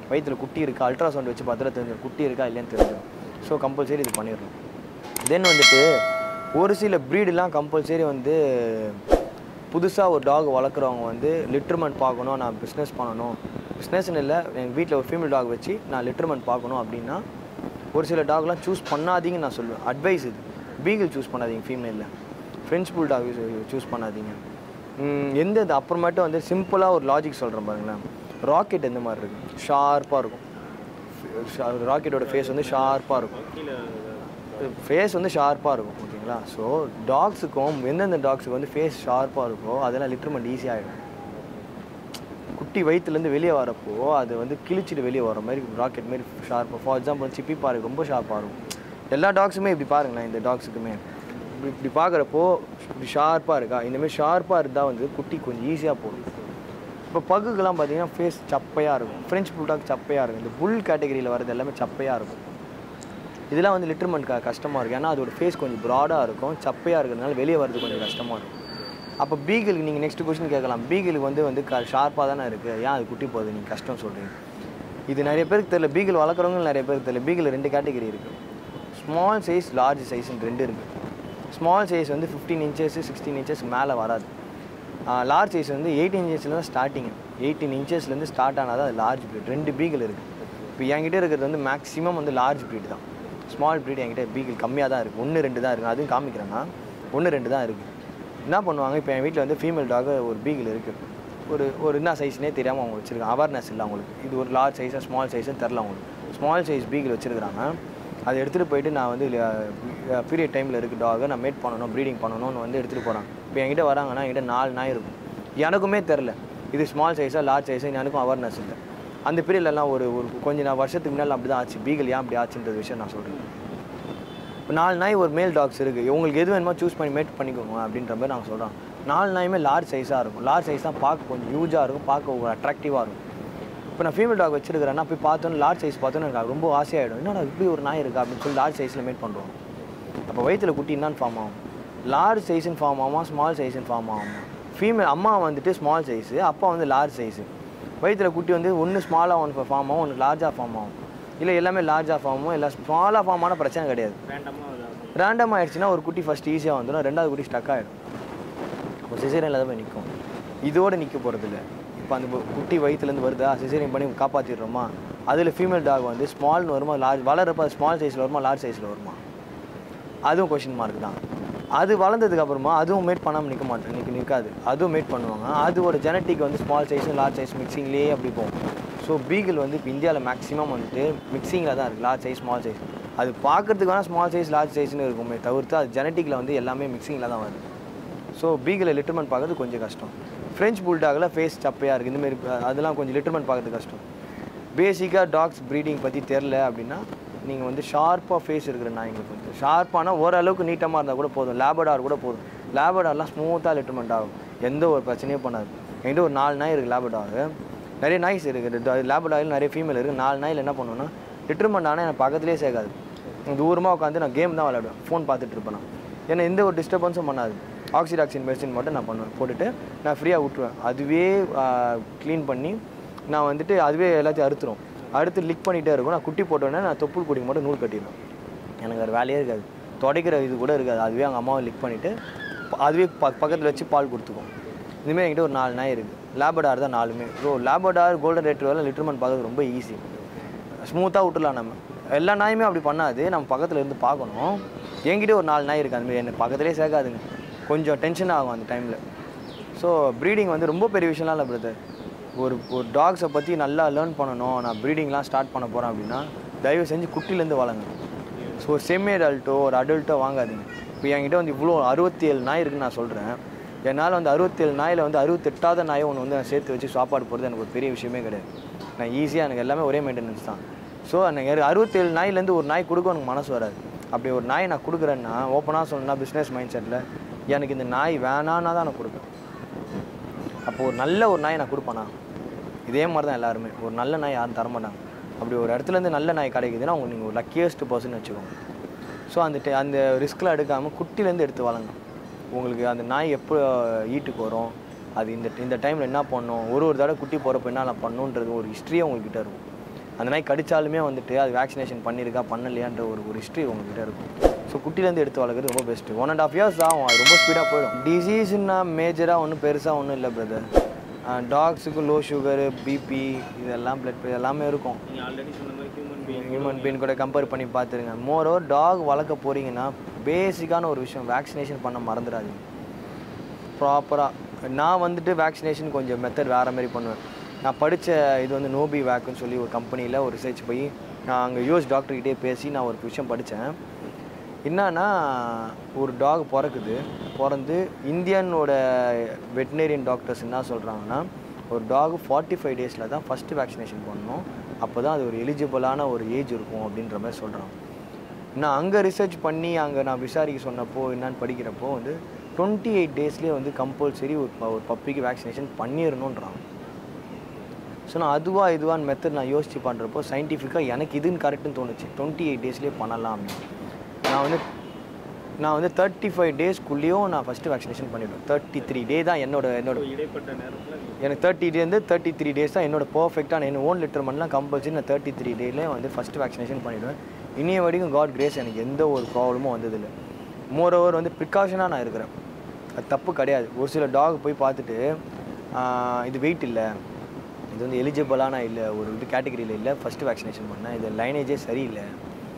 வயித்துல குட்டி இருக்கா அல்ட்ராசவுண்ட் வச்சு பார்த்தா தெரிஞ்சிடும் குட்டி இருக்கா இல்லையான்னு தெரிஞ்சிடும் ஸோ கம்பல்சரி இது பண்ணிடணும் தென் வந்துட்டு ஒரு சில ப்ரீடெலாம் கம்பல்சரி வந்து புதுசாக ஒரு டாக் வளர்க்குறவங்க வந்து லிட்டர்மெண்ட் பார்க்கணும் நான் பிஸ்னஸ் பண்ணணும் பிஸ்னஸ்னு இல்லை எங்கள் வீட்டில் ஒரு ஃபீமேல் டாக் வச்சு நான் லிட்டர்மெண்ட் பார்க்கணும் அப்படின்னா ஒரு சில டாக்லாம் சூஸ் பண்ணாதீங்கன்னு நான் சொல்லுவேன் அட்வைஸ் இது பீகிள் சூஸ் பண்ணாதீங்க ஃபீமேலில் ஃப்ரெஞ்ச் புல் டாக் சூஸ் பண்ணாதீங்க ம், எந்த இது அப்புறமேட்டு வந்து சிம்பிளாக ஒரு லாஜிக் சொல்கிறேன் பாருங்களேன் ராக்கெட் எந்த மாதிரி இருக்குது ஷார்ப்பாக இருக்கும் ராக்கெட்டோட ஃபேஸ் வந்து ஷார்ப்பாக இருக்கும் ஃபேஸ் வந்து ஷார்ப்பாக இருக்கும் ஓகேங்களா ஸோ டாக்ஸுக்கும் எந்தெந்த டாக்ஸுக்கு வந்து ஃபேஸ் ஷார்ப்பாக இருக்கோ அதெல்லாம் லிட்டர்மெண்ட் ஈஸியாகிடும் குட்டி வயிற்றுலேருந்து வெளியே வரப்போ அது வந்து கிழிச்சிட்டு வெளியே வர மாதிரி ராக்கெட் மாதிரி ஷார்ப்பாக ஃபார் எக்ஸாம்பிள் சிப்பி பாருங்க ரொம்ப ஷார்ப்பாக இருக்கும் எல்லா டாக்ஸுமே இப்படி பாருங்களேன் இந்த டாக்ஸுக்குமே இப்படி இப்படி பார்க்குறப்போ இப்படி ஷார்ப்பாக இருக்கா இந்தமாதிரி ஷார்ப்பாக இருந்தால் வந்து குட்டி கொஞ்சம் ஈஸியாக போடும் இப்போ பக்குக்கெல்லாம் பார்த்தீங்கன்னா ஃபேஸ் சப்பையாக இருக்கும் ஃப்ரெஞ்ச் புல்டாக் சப்பையாக இருக்கும் இந்த புல் கேட்டகரியில் வரது எல்லாமே சப்பையாக இருக்கும் இதெல்லாம் வந்து லிட்டர்மெண்ட் க கஷ்டமாக இருக்கும் ஏன்னா அதோட ஃபேஸ் கொஞ்சம் ப்ராடாக இருக்கும் சப்பையாக இருக்கிறதுனால வெளியே வரது கொஞ்சம் கஷ்டமாக இருக்கும் அப்போ பீகிளுக்கு நீங்கள் நெக்ஸ்ட் கொஸ்டின் கேட்கலாம் பீகிளுக்கு வந்து வந்து க ஷார்ப்பாக தானே இருக்குது ஏன் அது குட்டி போகுது நீங்கள் கஷ்டம் சொல்கிறீங்க இது நிறைய பேருக்கு தெரியல பீகிள் வளர்க்குறவங்க நிறைய பேருக்கு தெரியல பீகிள் ரெண்டு கேட்டகரி இருக்குது ஸ்மால் சைஸ் லார்ஜ் சைஸ்னு ரெண்டு இருக்குது ஸ்மால் சைஸ் வந்து ஃபிஃப்டீன் இன்ச்சஸ் சிக்ஸ்டீன் இன்ச்சஸ் மேலே வராது லார்ஜ் சைஸ் வந்து எயிட்டீன் இன்ச்சஸில் தான் ஸ்டார்டிங் எயிட்டீன் இன்ச்சஸ்லேருந்து ஸ்டார்ட் ஆனால் தான் அது லார்ஜ் ப்ரீட் ரெண்டு பீகிள் இருக்குது இப்போ என்கிட்ட இருக்கிறது வந்து மேக்ஸிமம் வந்து லார்ஜ் ப்ரீட் தான் ஸ்மால் ப்ரீட் என்கிட்ட பீகிள் கம்மியாக தான் இருக்குது ஒன்று ரெண்டு தான் இருக்குது அதுவும் காமிக்கிறேன்னா ஒன்று ரெண்டு தான் இருக்குது என்ன பண்ணுவாங்க இப்போ என் வீட்டில் வந்து ஃபீமேல் டாக் ஒரு பீகிள் இருக்குது ஒரு ஒரு என்ன சைஸ்னே தெரியாமல் அவங்க வச்சுருக்காங்க அவேர்னஸ் இல்லை அவங்களுக்கு இது ஒரு லார்ஜ் சைஸாக ஸ்மால் சைஸ்னு தெரில அவங்களுக்கு ஸ்மால் சைஸ் பீகிள் வச்சுருக்காங்க அதை எடுத்துகிட்டு போயிட்டு நான் வந்து பீரியட் டைமில் இருக்க டாகை நான் மேட் பண்ணணும் ப்ரீடிங் பண்ணணும்னு வந்து எடுத்துகிட்டு போகிறாங்க இப்போ என்கிட்ட வராங்கன்னா என்கிட்ட நாலு நாய் இருக்கும் எனக்குமே தெரில இது ஸ்மால் சைஸாக லார்ஜ் சைஸாக எனக்கும் அவேர்னஸ் இல்லை அந்த பீரியட்லலாம் ஒரு ஒரு கொஞ்சம் நான் வருஷத்துக்கு முன்னால் அப்படி தான் ஆச்சு பீகிள் ஏன் அப்படி ஆச்சுன்றது விஷயம் நான் சொல்கிறேன் இப்போ நாலு நாய் ஒரு மேல் டாக்ஸ் இருக்குது உங்களுக்கு எது வேணுமோ சூஸ் பண்ணி மேட் பண்ணிக்கோங்க அப்படின்ற மாதிரி நாங்கள் சொல்கிறோம் நாலு நாயுமே லார்ஜ் சைஸாக இருக்கும் லார்ஜ் சைஸ் தான் பார்க்க கொஞ்சம் யூஜாக இருக்கும் பார்க்க ஒரு அட்ராக்டிவாக இருக்கும் இப்போ நான் ஃபீமேல் டாக் வச்சிருக்கிறேன்னா போய் பார்த்தோன்னு லார்ஜ் சைஸ் பார்த்தோன்னு எனக்கு ரொம்ப ஆசையாயிடும் என்னடா இப்படி ஒரு நாய் இருக்கா அப்படின்னு சொல்லி லார்ஜ் சைஸில் மேட் பண்ணுறோம் அப்போ வயிற்றுல குட்டி என்னன்னு ஃபார்ம் ஆகும் லார்ஜ் சைஸ்னு ஃபார்ம் ஆகுமா ஸ்மால் சைஸ்னு ஃபார்ம் ஆகுமா ஃபீமேல் அம்மா வந்துட்டு ஸ்மால் சைஸு அப்பா வந்து லார்ஜ் சைஸு வயிற்றுல குட்டி வந்து ஒன்று ஸ்மாலாக ஒன்று ஃபார்ம் ஆகும் ஒன்று லார்ஜாக ஃபார்ம் ஆகும் இல்லை எல்லாமே லார்ஜாக ஃபார்ம் ஆகும் இல்லை ஸ்மாலாக ஃபார்ம் ஆன பிரச்சனை கிடையாது ரேண்டம் ஆயிடுச்சுன்னா ஒரு குட்டி ஃபஸ்ட் ஈஸியாக வந்துடும் ரெண்டாவது குட்டி ஸ்டக் ஆகிடும் இப்போ சிசேரியனில் தான் போய் நிற்கும் இதோடு நிற்க போகிறதில்ல இப்போ அந்த பு- குட்டி வயிற்றுலேருந்து வருதா சிசேரியன் பண்ணி காப்பாற்றிடுறோமா அதில் ஃபீமேல் டாக் வந்து ஸ்மால்னு வருமா லார்ஜ் வளர்றப்ப ஸ்மால் சைஸில் வருமா லார்ஜ் சைஸில் வருமா அதுவும் கொஷின் மார்க் தான் அது வளர்ந்ததுக்கு அப்புறமா அதுவும் மேட் பண்ணாமல் நிற்க மாட்டேன் நிற்க நிற்காது அதுவும் மேட் பண்ணுவாங்க அதோட ஜெனட்டிக் வந்து ஸ்மால் சைஸும் லார்ஜ் சைஸ் மிக்சிங்லேயே அப்படி போகும் ஸோ பீகிள் வந்து இப்போ இந்தியாவில் மேக்ஸிமம் வந்துட்டு மிக்சிங்கில் தான் இருக்குது லார்ஜ் சைஸ் ஸ்மால் சைஸ் அது பார்க்கறதுக்கு வேணால் ஸ்மால் சைஸ் லார்ஜ் சைஸ்னு இருக்குமே தவிர்த்து அது ஜெனட்டிக்கில் வந்து எல்லாமே மிக்சிங்கில் தான் வருது ஸோ பீகில் லிட்டர்மெண்ட் பார்க்கறது கொஞ்சம் கஷ்டம் ஃப்ரெஞ்ச் புல்டாகில் ஃபேஸ் சப்பையாக இருக்குது இந்தமாரி அதெல்லாம் கொஞ்சம் லிட்டர்மெண்ட் பார்க்கறது கஷ்டம் பேசிக்காக டாக்ஸ் ப்ரீடிங் பற்றி தெரில அப்படின்னா நீங்கள் வந்து ஷார்ப்பாக ஃபேஸ் இருக்கிற நாய்ங்களுக்கு வந்து ஷார்ப்பானா ஓரளவுக்கு நீட்டமாக இருந்தால் கூட போதும் லேபடார் கூட போதும் லேபடார்லாம் ஸ்மூத்தாக லிட்டர்மெண்ட் ஆகும் எந்த ஒரு பிரச்சனையும் பண்ணாது என்கிட்ட ஒரு நாலு நாய் இருக்குது லேபடார் நிறைய நாய்ஸ் இருக்குது லேபடாரில் நிறைய ஃபீமேல் இருக்குது நாலு நாயில் என்ன பண்ணுவேன்னா லிட்டர்மெண்ட் ஆனால் எனக்கு பக்கத்துலேயே சேர்க்காது தூரமாக உட்காந்து நான் கேம் தான் விளையாடுவேன் ஃபோன் பார்த்துட்டு இருப்பேன் நான் ஏன்னா எந்த ஒரு டிஸ்டர்பன்ஸும் பண்ணாது ஆக்சிடாக்சின் மெடிசின் மட்டும் நான் பண்ணுவேன் போட்டுட்டு நான் ஃப்ரீயாக விட்டுருவேன் அதுவே க்ளீன் பண்ணி நான் வந்துட்டு அதுவே எல்லாத்தையும் அறுத்துரும் அடுத்து லிக் பண்ணிகிட்டே இருக்கும் நான் குட்டி போட்டோன்னே நான் தொப்புள் கொடிக்கு மட்டும் நூல் கட்டிடுவேன் எனக்கு வேறு வேலையே இருக்காது துடைக்கிற இது கூட இருக்காது அதுவே அவங்க அம்மாவை லிக் பண்ணிவிட்டு அதுவே ப பக்கத்தில் வச்சு பால் கொடுத்துக்கும் இதுமாரி என்கிட்ட ஒரு நாலு நாய் இருக்குது லேபடார் தான் நாலுமே ஸோ லேபடார் கோல்டன் ரெட்ரிவரில் லிட்டர்மெண்ட் பார்க்கறது ரொம்ப ஈஸி ஸ்மூத்தாக விட்டுலாம் நம்ம எல்லா நாயுமே அப்படி பண்ணாது நம்ம பக்கத்தில் இருந்து பார்க்கணும் என்கிட்ட ஒரு நாலு நாய் இருக்குது அந்தமாரி எனக்கு பக்கத்துலேயே சேர்க்காதுங்க கொஞ்சம் டென்ஷன் ஆகும் அந்த டைமில் ஸோ ப்ரீடிங் வந்து ரொம்ப பெரிய விஷயம்லாம் இல்லை பிரதர் ஒரு ஒரு டாக்ஸை பற்றி நல்லா லேர்ன் பண்ணணும் நான் ப்ரீடிங்லாம் ஸ்டார்ட் பண்ண போகிறேன் அப்படின்னா தயவு செஞ்சு குட்டிலேருந்து வளங்க ஸோ ஒரு செமி அடல்ட்டோ ஒரு அடல்ட்டோ வாங்காதீங்க இப்போ என்கிட்ட வந்து இவ்வளோ அறுபத்தி ஏழு நாய் இருக்குன்னு நான் சொல்கிறேன் என்னால் வந்து அறுபத்தேழு நாயில் வந்து அறுபத்தெட்டாவது நாயை ஒன்று வந்து நான் சேர்த்து வச்சு சாப்பாடு போடுறது எனக்கு ஒரு பெரிய விஷயமே கிடையாது நான் ஈஸியாக எனக்கு எல்லாமே ஒரே மெயின்டெனன்ஸ் தான் ஸோ எனக்கு அறுபத்தேழு நாயிலேருந்து ஒரு நாய் கொடுக்க எனக்கு மனசு வராது அப்படி ஒரு நாய் நான் கொடுக்குறேன்னா ஓப்பனாக சொல்லணும்னா பிஸ்னஸ் மைண்ட் செட்டில் எனக்கு இந்த நாய் வேணான்னா தான் நான் கொடுப்பேன் அப்போ ஒரு நல்ல ஒரு நாய் நான் கொடுப்பேனா இதே மாதிரி தான் எல்லாருமே ஒரு நல்ல நாய் யாரும் தரமாட்டாங்க அப்படி ஒரு இடத்துலேருந்து நல்ல நாய் கிடைக்குதுன்னா அவங்க நீங்கள் ஒரு லக்கியஸ்ட் பர்சன் வச்சுக்கோங்க ஸோ அந்த ti- அந்த ரிஸ்கில் எடுக்காமல் குட்டிலேருந்து எடுத்து வளங்க உங்களுக்கு அந்த நாய் எப்போ ஈட்டுக்கு வரும் அது இந்த இந்த டைமில் என்ன பண்ணணும் ஒரு ஒரு தடவை குட்டி போகிறப்ப என்னென்ன பண்ணணுன்றது ஒரு ஹிஸ்ட்ரியே உங்கள்கிட்ட இருக்கும் அந்த நாய் கடிச்சாலுமே வந்துட்டு அது வேக்சினேஷன் பண்ணியிருக்கா பண்ணலையான்ற ஒரு ஒரு ஹிஸ்ட்ரி உங்ககிட்ட இருக்கும் ஸோ குட்டிலேருந்து எடுத்து வளர்க்குறது ரொம்ப best one and half years ஆகும் அது ரொம்ப ஸ்பீடாக போயிடும் டிசீஸ்னா மேஜராக ஒன்றும் பெருசாக ஒன்றும் இல்லை பிரதர் டாக்ஸுக்கு லோ சுகரு பிபி இதெல்லாம் பிளட் எல்லாமே இருக்கும் நீங்கள் ஆல்ரெடி சொன்ன மாதிரி ஹியூமன் பீயிங் ஹியூமன் பீன் கூட கம்பேர் பண்ணி பார்த்துருங்க மோர் ஓவர் டாக் வளர்க்க போகிறீங்கன்னா பேசிக்கான ஒரு விஷயம் வேக்சினேஷன் பண்ண மறந்துடாதீங்க ப்ராப்பராக நான் வந்துட்டு வேக்சினேஷன் கொஞ்சம் மெத்தட் வேறு மாதிரி பண்ணுவேன் நான் படித்த இது வந்து நோபி வேக்குன்னு சொல்லி ஒரு கம்பெனியில் ஒரு ரிசர்ச் போய் நான் அங்கே யூஎஸ் டாக்டர்கிட்டே பேசி நான் ஒரு விஷயம் படித்தேன் என்னன்னா ஒரு டாக் பிறக்குது பிறந்து இந்தியனோட வெட்டினரியன் டாக்டர்ஸ் என்ன சொல்கிறாங்கன்னா ஒரு டாக் ஃபார்ட்டி ஃபைவ் டேஸில் தான் ஃபஸ்ட்டு வேக்சினேஷன் பண்ணணும் அப்போ தான் அது ஒரு எலிஜிபிளான ஒரு ஏஜ் இருக்கும் அப்படின்ற மாதிரி சொல்கிறாங்க நான் அங்கே ரிசர்ச் பண்ணி அங்கே நான் விசாரிக்க சொன்னப்போ என்னன்னு படிக்கிறப்போ வந்து டுவெண்ட்டி எயிட் டேஸ்லேயே வந்து கம்பல்சரி ஒரு ப- ஒரு பப்பிக்கு வேக்சினேஷன் பண்ணிடணுன்றாங்க ஸோ நான் அதுவா இதுவான்னு மெத்தட் நான் யோசிச்சு பண்ணுறப்போ சயின்டிஃபிக்காக எனக்கு இதுன்னு கரெக்டுன்னு தோணுச்சு டுவெண்ட்டி எயிட் டேஸ்லேயே பண்ணலாம் அப்படின்னு நான் வந்து நான் வந்து தேர்ட்டி ஃபைவ் டேஸ்க்குள்ளேயும் நான் ஃபஸ்ட்டு வேக்சினேஷன் பண்ணிவிடுவேன் தேர்ட்டி த்ரீ டே தான் என்னோட என்னோட இடைப்பட்ட நேரத்தில் எனக்கு தேர்ட்டி டேலேருந்து தேர்ட்டி த்ரீ டேஸ் தான் என்னோட பர்ஃபெக்டான என்ன ஓன் லிட்டர் மண்லாம் கம்பல்சரி நான் தேர்ட்டி த்ரீ டேலே வந்து ஃபஸ்ட்டு வேக்சினேஷன் பண்ணிவிடுவேன் இனிய வரைக்கும் காட் கிரேஸ் எனக்கு எந்த ஒரு ப்ராப்ளமும் வந்ததில்லை மோர் ஓவர் வந்து ப்ரிகாஷனாக நான் இருக்கிறேன் அது தப்பு கிடையாது ஒரு சில டாக் போய் பார்த்துட்டு ஆஹ், இது வெயிட் இல்லை இது வந்து எலிஜிபிளான இல்லை ஒரு இது கேட்டகரியில் இல்லை ஃபஸ்ட்டு வேக்சினேஷன் பண்ணேன் இது லைனேஜே சரியில்லை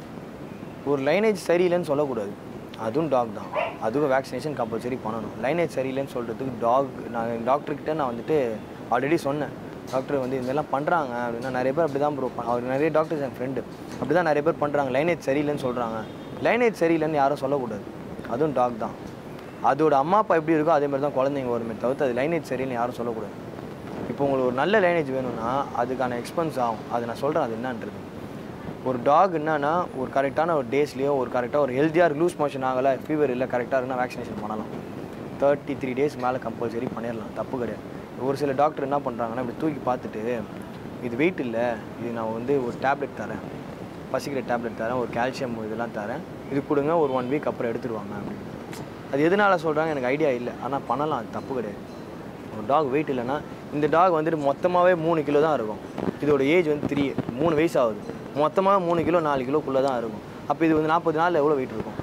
ஒரு லைனேஜ் சரியில்லைன்னு சொல்லக்கூடாது அதுவும் டாக் தான் அதுவும் வேக்சினேஷன் கம்பல்சரி பண்ணணும் லைனேஜ் சரியில்லைன்னு சொல்கிறதுக்கு டாக் நான் டாக்டர்கிட்ட நான் வந்துட்டு ஆல்ரெடி சொன்னேன் டாக்டர் வந்து இதெல்லாம் பண்ணுறாங்க அப்படின்னா நிறைய பேர் அப்படி தான் ப்ரோ அவர் நிறைய டாக்டர்ஸ் என் ஃப்ரெண்டு அப்படி தான் நிறைய பேர் பண்ணுறாங்க லைனேஜ் சரியில்லைன்னு சொல்கிறாங்க லைனேஜ் சரியில்லைன்னு யாரும் சொல்லக்கூடாது அதுவும் டாக் தான் அதோட அம்மா அப்பா எப்படி இருக்கோ அதே மாதிரி தான் குழந்தைங்க வருமே தவிர்த்து அது லைனேஜ் சரியில்லைன்னு யாரும் சொல்லக்கூடாது இப்போ உங்களுக்கு ஒரு நல்ல லைனேஜ் வேணும்னா அதுக்கான எக்ஸ்பென்ஸ் ஆகும் அது நான் சொல்கிறேன் அது என்னன்றது ஒரு டாக் என்னன்னா ஒரு கரெக்டான ஒரு டேஸ்லேயோ ஒரு கரெக்டாக ஒரு ஹெல்த்தியாக லூஸ் மோஷன் ஆகலை ஃபீவர் இல்லை கரெக்டாக இருந்தால் வேக்சினேஷன் பண்ணலாம் தேர்ட்டி த்ரீ டேஸ் மேலே கம்பல்சரி பண்ணிடலாம் தப்பு கிடையாது ஒரு சில டாக்டர் என்ன பண்ணுறாங்கன்னா இப்படி தூக்கி பார்த்துட்டு இது வெயிட் இல்லை இது நான் வந்து ஒரு டேப்லெட் தரேன் பசிக்கிற டேப்லெட் தரேன் ஒரு கால்சியம் இதெல்லாம் தரேன் இது கொடுங்க ஒரு ஒன் வீக் அப்புறம் எடுத்துருவாங்க அப்படின்னு அது எதனால சொல்கிறாங்க எனக்கு ஐடியா இல்லை ஆனால் பண்ணலாம் அது தப்பு கிடையாது ஒரு டாக் வெயிட் இல்லைன்னா இந்த டாக் வந்துட்டு மொத்தமாகவே மூணு கிலோ தான் இருக்கும் இதோட ஏஜ் வந்து த்ரீ மூணு வயசு ஆகுது மொத்தமாக மூணு கிலோ நாலு கிலோக்குள்ளே தான் இருக்கும் அப்போ இது வந்து நாற்பது நாளில் எவ்வளோ வெயிட் இருக்கும்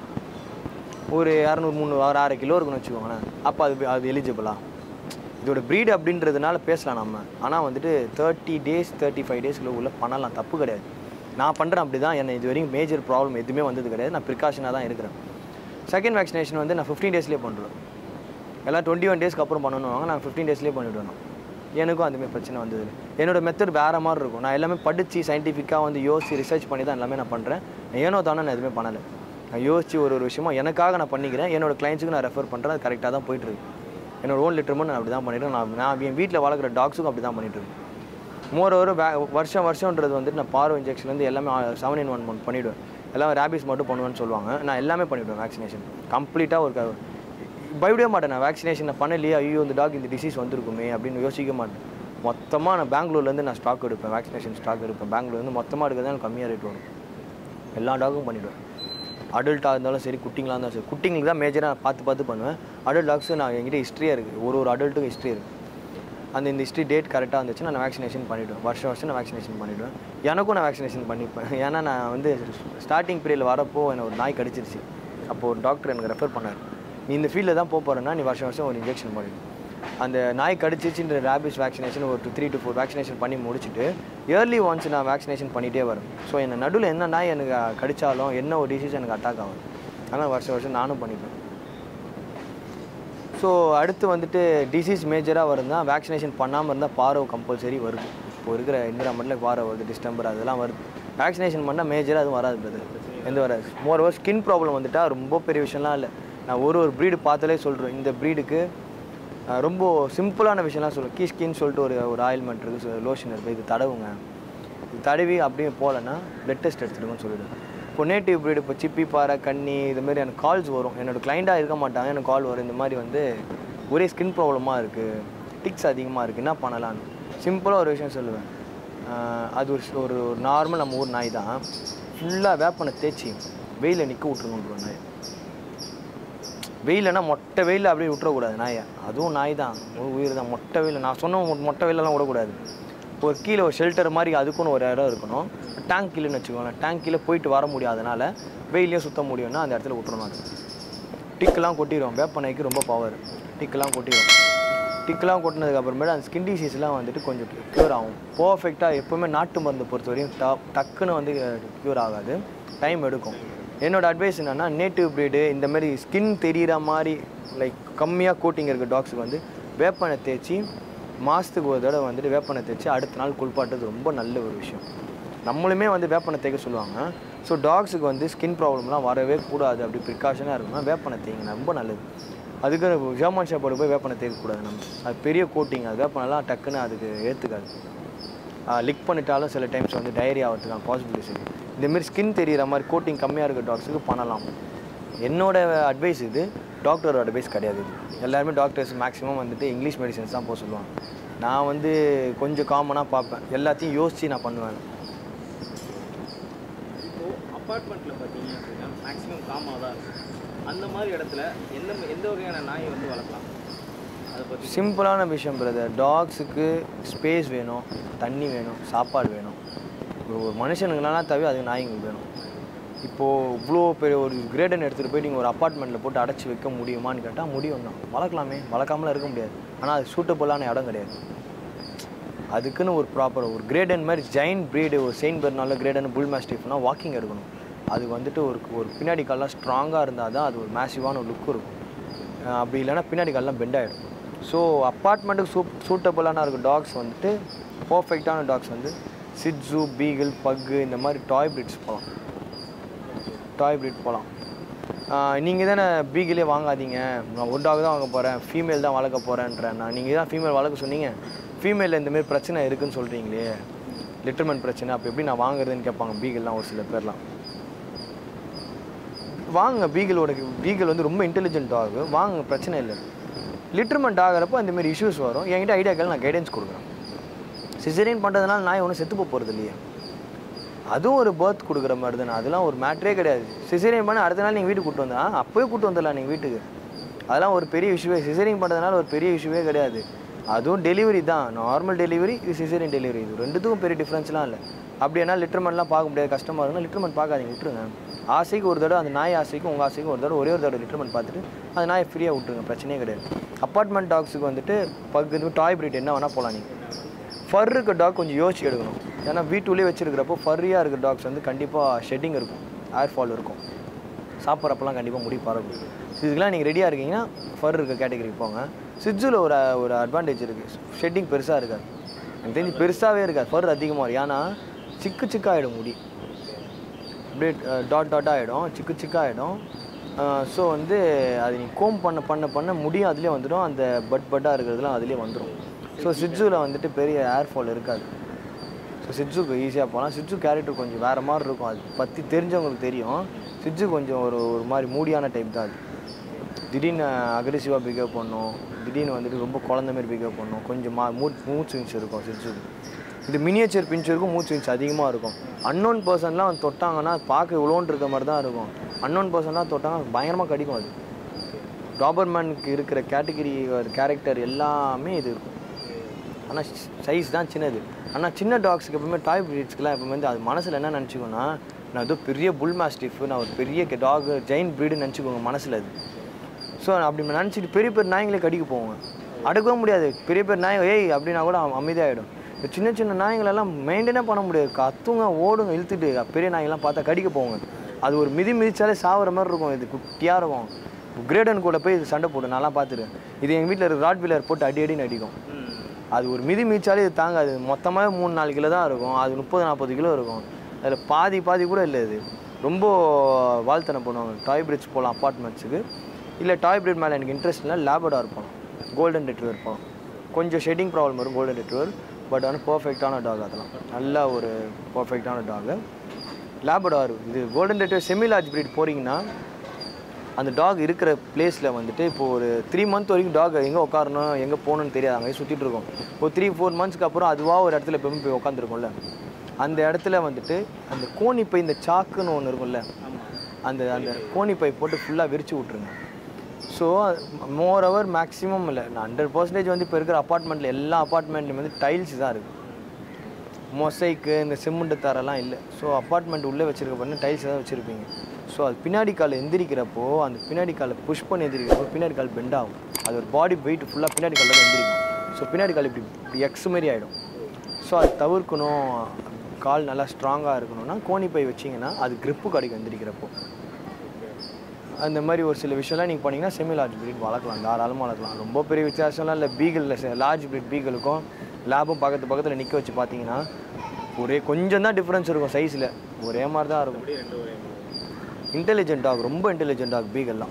ஒரு இரநூறு முந்நூறு ஒரு அரை கிலோ இருக்குன்னு வச்சுக்கோங்களேன் அப்போ அது அது எலிஜிபிளா இதோட ப்ரீடு அப்படின்றதுனால பேசலாம் நம்ம ஆனால் வந்துட்டு தேர்ட்டி டேஸ் தேர்ட்டி ஃபைவ் டேஸ்க்குள்ள உள்ள பண்ணலாம் தப்பு கிடையாது நான் பண்ணுறேன் அப்படி தான் என்ன இது வரைக்கும் மேஜர் ப்ராப்ளம் எதுவுமே வந்தது கிடையாது நான் ப்ரிகாஷனாக தான் இருக்கிறேன் செகண்ட் வேக்சினேஷன் வந்து நான் ஃபிஃப்டீன் டேஸ்லேயே பண்ணுறேன் எல்லாம் டுவெண்ட்டி ஒன் டேஸ்க்கு அப்புறம் பண்ணணுவாங்க நான் ஃபிஃப்டீன் டேஸ்லேயே பண்ணிவிடுவேன் எனக்கும் அதுமாதிரி பிரச்சனை வந்தது இல்லை. என்னோட மெத்தட் வேறு மாதிரி இருக்கும் நான் எல்லாமே படித்து சயின்டிஃபிக்காக வந்து யோசிச்சு ரிசர்ச் பண்ணி தான் எல்லாமே நான் பண்ணுறேன் ஏனோ தானே நான் எதுவுமே பண்ணலை நான் யோசிச்சு ஒரு ஒரு விஷயமா எனக்காக நான் பண்ணிக்கிறேன் என்னோட கிளைண்ட்ஸுக்கு நான் ரெஃபர் பண்ணுறேன் அது கரெக்டாக தான் போயிட்டுருக்கு என்னோட ஓன் லிட்டர் நான் அப்படி தான் பண்ணிட்டு நான் நான் என் வீட்டில் வளர்க்குற டாக்ஸுக்கும் அப்படி தான் பண்ணிட்டு இருக்கேன் மோர் ஓவர் வருஷம் வருஷம்ன்றது வந்துட்டு நான் பார்வை இன்ஜெக்ஷன்லேருந்து எல்லாமே செவன் இன் ஒன் பண்ணிவிடுவேன் எல்லாம் ரேபிஸ் மட்டும் பண்ணுவேன்னு சொல்லுவாங்க நான் எல்லாமே பண்ணிவிடுவேன் வேக்சினேஷன் கம்ப்ளீட்டாக ஒரு க- பயப்படவே மாட்டேன் நான் வேக்சினேஷன் நான் பண்ணலையே ஐயோ இந்த டாக் இந்த டிசீஸ் வந்திருக்குமே அப்படின்னு யோசிக்க மாட்டேன் மொத்தமாக நான் பெங்களூர்லேருந்து நான் ஸ்டாக் எடுப்பேன் வேக்சினேஷன் ஸ்டாக் எடுப்பேன் பெங்களூர்லேருந்து மொத்தமாக எடுக்கிறது எனக்கு கம்மியாக ரேட் வரும் எல்லா டாக்கும் பண்ணிவிடுவேன் அடல்ட்டாக இருந்தாலும் சரி குட்டிங்களாக இருந்தாலும் சரி குட்டிங்களுக்கு தான் மேஜராக பார்த்து பார்த்து பண்ணுவேன் அடல்ட் டாக்ஸு நான் என்கிட்ட ஹிஸ்ட்ரியாக இருக்குது ஒரு ஒரு அடல்ட்டுக்கும் ஹிஸ்ட்ரி இருக்குது அந்த இந்த ஹிஸ்ட்ரி டேட் கரெக்டாக இருந்துச்சு நான் வேக்சினேஷன் பண்ணிவிடுவேன் வருஷம் வருஷம் நான் வேக்சினேஷன் பண்ணிவிடுவேன் எனக்கும் நான் வேக்சினேஷன் பண்ணிப்பேன் ஏன்னா நான் வந்து ஸ்டார்டிங் பீரியடில் வரப்போ எனக்கு ஒரு நாய் கடிச்சிருச்சு அப்போ ஒரு டாக்டர் எனக்கு ரெஃபர் பண்ணார் நீ இந்த ஃபீல்டில் தான் போக போகிறேன்னா நீ வருஷம் வருஷம் ஒரு இன்ஜெக்ஷன் பண்ணிடு அந்த நாய் கடிச்சிச்சுன்ற ரேபிஸ் வேக்சினேஷன் ஒரு த்ரீ டு ஃபோர் வேக்சினேஷன் பண்ணி முடிச்சுட்டு இயர்லி ஒன்ஸ் நான் வேக்சினேஷன் பண்ணிகிட்டே வரேன் ஸோ என்ன நடுவில் என்ன நாய் எனக்கு கடிச்சாலும் என்ன ஒரு டிசீஸ் எனக்கு அட்டாக் ஆகும் ஆனால் வருஷம் வருஷம் நானும் பண்ணிப்பேன் ஸோ அடுத்து வந்துட்டு டிசீஸ் மேஜராக வருதுன்னா வேக்சினேஷன் பண்ணாமல் இருந்தால் பார்வை கம்பல்சரி வருது இப்போ இருக்கிற என்விரான்மெண்ட்டில் பார்வை வருது டிஸ்டம்பர் அதெல்லாம் வருது வேக்சினேஷன் பண்ணால் மேஜராக அதுவும் வராது பிரதர் எந்த வராது மோர் ஓவர் ஸ்கின் ப்ராப்ளம் வந்துட்டா ரொம்ப பெரிய விஷயம்லாம் இல்லை நான் ஒரு ஒரு ப்ரீடு பார்த்தாலே சொல்கிறேன் இந்த ப்ரீடுக்கு ரொம்ப சிம்பிளான விஷயம்லாம் சொல்லுவேன் கீ ஸ்கின் சொல்லிட்டு ஒரு ஒரு ஆயில்மெண்ட் இருக்குது லோஷன் இருக்குது இது தடவுங்க இது தடவி அப்படியே போகலன்னா பிளட் டெஸ்ட் எடுத்துடுங்கன்னு சொல்லிவிடுவேன் இப்போ நேட்டிவ் ப்ரீடு இப்போ சிப்பி பாறை கன்னி இது மாதிரி எனக்கு கால்ஸ் வரும் என்னோட கிளைண்ட்டாக இருக்க மாட்டாங்க எனக்கு கால் வரும் இந்த மாதிரி வந்து ஒரே ஸ்கின் ப்ராப்ளமாக இருக்குது டிக்ஸ் அதிகமாக இருக்குது என்ன பண்ணலான்னு சிம்பிளாக ஒரு விஷயம் சொல்லுவேன் ஆஹ் அது ஒரு ஒரு ஒரு நார்மல் நம்ம ஊர் நாய் தான் ஃபுல்லாக வேப்பனை தேய்ச்சி வெயிலில் நிற்க விட்ருணுன்ற நாய் வெயிலனா மொட்டை வெயிலில் அப்படியே விட்டுறக்கூடாது நாயை அதுவும் நாய் தான் ஒரு உயிர் தான் மொட்டை வெயில் நான் சொன்ன மொ- மொட்டை வெயிலெல்லாம் விடக்கூடாது ஒரு கீழே ஒரு ஷெல்டர் மாதிரி அதுக்குன்னு ஒரு இடம் இருக்கணும் டேங்க் கீழேன்னு வச்சுக்கோங்களேன் டேங்க் கீழே போயிட்டு வர முடியாதனால வெயிலையும் சுத்த முடியும்னா அந்த இடத்துல விட்டுறணும் அது டிக்கெல்லாம் கொட்டிடும் வேப்பனைக்கு ரொம்ப பவர் டிக்கெல்லாம் கொட்டிடும் டிக்கெல்லாம் கொட்டினதுக்கு அப்புறமேட்டு அந்த ஸ்கின் டிசீஸ்லாம் வந்துட்டு கொஞ்சம் க்யூர் ஆகும் பர்ஃபெக்டாக எப்போவுமே நாட்டு மருந்து பொறுத்த வரையும் ட டக்குன்னு வந்து க்யூர் ஆகாது டைம் எடுக்கும் என்னோட அட்வைஸ் என்னென்னா நேட்டிவ் ப்ரீடு இந்த மாதிரி ஸ்கின் தெரிகிற மாதிரி லைக் கம்மியாக கோட்டிங் இருக்க டாக்ஸுக்கு வந்து வேப்பனை தேய்ச்சி மாதத்துக்கு ஒரு தடவை வந்துட்டு வேப்பனை தேய்ச்சி அடுத்த நாள் குளிப்பாட்டுறது ரொம்ப நல்ல ஒரு விஷயம் நம்மளுமே வந்து வேப்பனை தேய்க்க சொல்லுவாங்க ஸோ டாக்ஸுக்கு வந்து ஸ்கின் ப்ராப்ளம்லாம் வரவே கூடாது அப்படி ப்ரிகாஷனாக இருக்கணும்னா வேப்பனை தேய்ங்க ரொம்ப நல்லது அதுக்கு ஜெர்மன் ஷாப்பாடு போய் வேப்பனை தேய்க்கக்கூடாது நம்ம அது பெரிய கோட்டிங் அது வேப்பனெல்லாம் டக்குன்னு அதுக்கு ஏற்றுக்காது லிக் பண்ணிட்டாலும் சில டைம்ஸ் வந்து டயரி ஆகிறதுக்கான பாசிபிலிட்டிஸ் இருக்குது இந்தமாரி ஸ்கின் தெரியிற மாதிரி கோட்டிங் கம்மியாக இருக்க டாக்ஸுக்கு பண்ணலாம் என்னோட அட்வைஸ் இது டாக்டரோட அட்வைஸ் கிடையாது இது எல்லாருமே டாக்டர்ஸ் மேக்ஸிமம் வந்துட்டு இங்கிலீஷ் மெடிசன்ஸ் தான் போக சொல்லுவாங்க நான் வந்து கொஞ்சம் காமனாக பார்ப்பேன் எல்லாத்தையும் யோசித்து நான் பண்ணுவேன் இப்போ அப்பார்ட்மெண்ட்டில் பார்த்தீங்க அப்படின்னா மேக்ஸிமம் காமாக தான் இருக்கும் அந்த மாதிரி இடத்துல எந்த எந்த வகையான நாயை வந்து வளர்க்கலாம் அதை பற்றி சிம்பிளான விஷயம் பிரதர் டாக்ஸுக்கு ஸ்பேஸ் வேணும் தண்ணி வேணும் சாப்பாடு வேணும் ஒரு ஒரு மனுஷனுங்களாம் தவிர அதுக்கு நாய்ங்களுக்கு வேணும் இப்போது இவ்வளோ பெரிய ஒரு கிரேடன் எடுத்துகிட்டு போய் நீங்கள் ஒரு அப்பார்ட்மெண்ட்டில் போட்டு அடைச்சி வைக்க முடியுமான்னு கேட்டால் முடியும் தான் வளர்க்கலாமே வளர்க்காமலாம் இருக்க முடியாது ஆனால் அது சூட்டபுளான இடம் கிடையாது அதுக்குன்னு ஒரு ப்ராப்பர் ஒரு கிரேடன் மாதிரி ஜெயின் பிரீடு ஒரு செயின் பெர்னால கிரேடன் புல் மாஸ்டிஃப்னா வாக்கிங் எடுக்கணும் அதுக்கு வந்துட்டு ஒரு ஒரு பின்னாடி கால்லாம் ஸ்ட்ராங்காக இருந்தால் தான் அது ஒரு மேசிவான ஒரு லுக் இருக்கும் அஹ் அப்படி இல்லைன்னா பின்னாடி கால்லாம் பெண்ட் ஆகிடும் ஸோ அப்பார்ட்மெண்ட்டுக்கு சூப் சூட்டபுளான இருக்க டாக்ஸ் வந்துட்டு பர்ஃபெக்டான டாக்ஸ் வந்து சிட்ஸு பீகிள் பக்கு இந்த மாதிரி டாய் பிரிட்ஸ் போகலாம் டாய் பிரிட் போகலாம் நீங்கள் தானே பீகிளே வாங்காதீங்க நான் ஒரு டாக் தான் வாங்க போகிறேன் ஃபீமேல் தான் வளர்க்க போகிறேன்றேன் நான் நீங்கள் தான் ஃபீமேல் வளர்க்க சொன்னீங்க ஃபீமேலில் இந்தமாரி பிரச்சனை இருக்குன்னு சொல்கிறீங்களே லிட்டர்மெண்ட் பிரச்சனை அப்போ எப்படி நான் வாங்குறதுன்னு கேட்பாங்க பீகிள்லாம் ஒரு சில பேர்லாம் வாங்க பீகிளோட பீகிள் வந்து ரொம்ப இன்டெலிஜென்ட் டாக் வாங்க பிரச்சனை இல்லை லிட்டர்மெண்ட் ஆகிறப்போ இந்த மாதிரி இஷ்யூஸ் வரும் என்கிட்ட ஐடியாக்கள் நான் கைடன்ஸ் கொடுக்குறேன் சிசரியன் பண்ணுறதுனால நாய் ஒன்றும் செத்து போக போகிறது இல்லையே அதுவும் ஒரு பர்த் கொடுக்குற மாதிரி தானே அதெல்லாம் ஒரு மேட்ரே கிடையாது சிசரியன் பண்ண அடுத்த நாள் நீங்கள் வீட்டுக்கு கூட்டு வந்தா அப்போயே கூட்டு வந்துடலாம் நீங்கள் வீட்டுக்கு அதெல்லாம் ஒரு பெரிய இஷ்யூவே சிசரியன் பண்ணுறதுனால ஒரு பெரிய இஷ்யூவே கிடையாது அதுவும் டெலிவரி தான் நார்மல் டெலிவரி இது சிசரியன் டெலிவரி இது ரெண்டுத்துக்கும் பெரிய டிஃப்ரென்ஸ்லாம் இல்லை அப்படின்னா லிட்டர்மெண்ட்லாம் பார்க்க முடியாது கஷ்டமாக இருக்குன்னா லிட்டர்மெண்ட் பார்க்காதீங்க விட்டுருங்க ஆசைக்கு ஒரு தடவை அந்த நாய் ஆசைக்கும் உங்கள் ஆசைக்கும் ஒரு தடவை ஒரே ஒரு தடவை லிட்டர்மெண்ட் பார்த்துட்டு அந்த நாயை ஃப்ரீயாக விட்டுருங்க பிரச்சனையே கிடையாது அப்பார்ட்மெண்ட் டாக்ஸுக்கு வந்துட்டு பக்கு டாய் பிரீட் என்ன வேணால் போகலாம் நீங்கள் ஃபர் இருக்க டாக் கொஞ்சம் யோசிச்சு எடுக்கணும் ஏன்னா வீட்டுள்ளே வச்சிருக்கிறப்போ ஃபர்ரியாக இருக்க டாக்ஸ் வந்து கண்டிப்பாக ஷெட்டிங் இருக்கும் ஏர் ஃபால் இருக்கும் சாப்பிட்றப்பெல்லாம் கண்டிப்பாக முடி பறக்கும் இதுக்கெல்லாம் நீங்கள் ரெடியாக இருக்கீங்கன்னா ஃபர் இருக்க கேட்டகரிக்கு போங்க சிட்ஜுல ஒரு ஒரு அட்வான்டேஜ் இருக்குது ஷெட்டிங் பெருசாக இருக்காது எனக்கு தெரிஞ்சு பெருசாகவே இருக்காது ஃபர் அதிகமாக இருக்கும் ஏன்னா சிக்கு சிக்காகிடும் முடி அப்படியே டாட் டாட்டாக ஆகிடும் சிக்கு சிக்காகிடும் ஸோ வந்து அது நீ கோம் பண்ண பண்ண பண்ண முடியும் அதுலேயே வந்துடும் அந்த பட் பட்டாக இருக்கிறதுலாம் அதுலேயே வந்துடும் ஸோ சிட்ஜுவில் வந்துட்டு பெரிய ஏர் ஃபால் இருக்காது ஸோ சிட்ஜுக்கு ஈஸியாக போகலாம் சிட்ஜு கேரக்டர் கொஞ்சம் வேறு மாதிரி இருக்கும் அது பற்றி தெரிஞ்சவங்களுக்கு தெரியும் சிட்ஜு கொஞ்சம் ஒரு ஒரு மாதிரி மூடியான டைப் தான் அது திடீர்னு அக்ரெசிவாக பிஹேவ் பண்ணும் திடீர்னு வந்துட்டு ரொம்ப குழந்த மாதிரி பிஹேவ் பண்ணும் கொஞ்சம் மா மூட் மூட் ஸ்விங்ஸ் இருக்கும் சிட்ஜுக்கு இது மினியேச்சர் பிஞ்சுக்கும் மூட் ஸ்விங்ஸ் அதிகமாக இருக்கும் அன்னோன் பர்சன்லாம் வந்து தொட்டாங்கன்னா அது பார்க்க இவ்வளோன்னு இருக்க மாதிரி தான் இருக்கும் அன்னோன் பர்சன்லாம் தொட்டாங்கன்னா பயங்கரமாக கடிக்கும் அது டாபர்மேனுக்கு இருக்கிற கேட்டகிரி கேரக்டர் எல்லாமே இது இருக்கும் ஆனால் சைஸ் தான் சின்னது ஆனால் சின்ன டாக்ஸுக்கு எப்பவுமே டாய் ப்ரீட்ஸ்க்குலாம் எப்பவுமே வந்து அது மனசில் என்ன நினச்சிக்கோன்னா நான் ஏதோ பெரிய புல் மாஸ்டிஃப் நான் ஒரு பெரிய டாக் ஜெயின் ப்ரீடுன்னு நினச்சிக்கோங்க மனசில் அது ஸோ அப்படி நினச்சிட்டு பெரிய பெரிய நாய்ங்களே கடிக்க போவாங்க அடுக்கவும் முடியாது பெரிய பெரிய நாய் ஏய் அப்படின்னா கூட அவன் அமைதியாகிடும் இந்த சின்ன சின்ன நாய்ங்களெல்லாம் மெயின்டைனே பண்ண முடியாது கத்துங்க ஓடுங்க இழுத்துட்டு பெரிய நாய்ங்கெல்லாம் பார்த்தா கடிக்க போவாங்க அது ஒரு மிதி மிதிச்சாலே சாவுற மாதிரி இருக்கும் இது குட்டியாக இருக்கும் கிரேடன் கூட போய் இது சண்டை போடும் நான்லாம் பார்த்துருக்கேன் இது எங்கள் வீட்டில் இருக்க ராட் வீலர் போட்டு அடி அடின்னு அடிக்கும் அது ஒரு மிதி மிதிச்சாலே இது தாங்காது மொத்தமாக மூணு நாலு கிலோ தான் இருக்கும் அது முப்பது நாற்பது கிலோ இருக்கும் அதில் பாதி பாதி கூட இல்லை இது ரொம்ப வாழ்த்தனை பண்ணுவாங்க டாய் பிரிட்ஜ் போகலாம் அப்பார்ட்மெண்ட்ஸுக்கு இல்லை டாய் பிரிட் மேலே எனக்கு இன்ட்ரெஸ்ட் இல்லை லேபடார் போகலாம் கோல்டன் ரெட்ரிவர் போகலாம் கொஞ்சம் ஷெட்டிங் ப்ராப்ளம் வரும் கோல்டன் ரெட்ரிவர் பட் வந்து பர்ஃபெக்டான டாக் அதெல்லாம் நல்ல ஒரு பர்ஃபெக்டான டாகு லேபடார் இது golden retriever semi large breed போகிறீங்கன்னா அந்த டாக் இருக்கிற பிளேஸில் வந்துட்டு இப்போ ஒரு த்ரீ மந்த் வரைக்கும் டாக் எங்கே உட்காரணும் எங்கே போகணும்னு தெரியாது அங்கேயே சுற்றிட்டு இருக்கோம் ஒரு த்ரீ ஃபோர் மந்த்ஸ்க்கு அப்புறம் அதுவாக ஒரு இடத்துல எப்பவுமே போய் உட்காந்துருக்கும்ல அந்த இடத்துல வந்துட்டு அந்த கோணிப்பை இந்த சாக்குன்னு ஒன்று இருக்கும்ல அந்த அந்த கோணிப்பை போட்டு ஃபுல்லாக விரிச்சு விட்ருங்க ஸோ மோர் ஓவர் மேக்ஸிமம் இல்லை நான் ஹண்ட்ரட் பர்சன்டேஜ் வந்து இப்போ இருக்கிற அப்பார்ட்மெண்ட்டில் எல்லா அப்பார்ட்மெண்ட்லையும் வந்து டைல்ஸ் தான் இருக்குது மொசைக்கு இந்த சிமெண்ட் தரெல்லாம் இல்லை ஸோ அப்பார்ட்மெண்ட் உள்ளே வச்சிருக்க பண்ணி டைல்ஸ் தான் வச்சுருப்பீங்க ஸோ அது பின்னாடி கால் எந்திரிக்கிறப்போ அந்த பின்னாடி காலை புஷ் பண்ணி எந்திரிக்கிறப்போ பின்னாடி கால் பெண்ட் ஆகும் அது ஒரு பாடி வெயிட் ஃபுல்லாக பின்னாடி காலில் தான் எந்திரிக்கும் ஸோ பின்னாடி கால் இப்படி இப்படி எக்ஸ் மாரி ஆகிடும் ஸோ அது தவிர்க்கணும் கால் நல்லா ஸ்ட்ராங்காக இருக்கணும்னா கோணி பை வச்சிங்கன்னா அது grip கிடைக்கும் எந்திரிக்கிறப்போ அந்த மாதிரி ஒரு சில விஷயம்லாம் நீங்கள் பண்ணீங்கன்னா செமி லார்ஜ் breed வளர்க்கலாம் தாராளமாக வளர்க்கலாம் ரொம்ப பெரிய வித்தியாசம்லாம் இல்லை பீகலில் லார்ஜ் breed பீகலுக்கும் லேபும் பக்கத்து பக்கத்தில் நிற்க வச்சு பார்த்தீங்கன்னா ஒரே கொஞ்சம் தான் டிஃப்ரென்ஸ் இருக்கும் சைஸில் ஒரே மாதிரி தான் இருக்கும் அப்படியே ரெண்டு ஒரே இன்டெலிஜென்ட் டாக் ரொம்ப இன்டெலிஜென்ட் டாக் பீகல்லாம்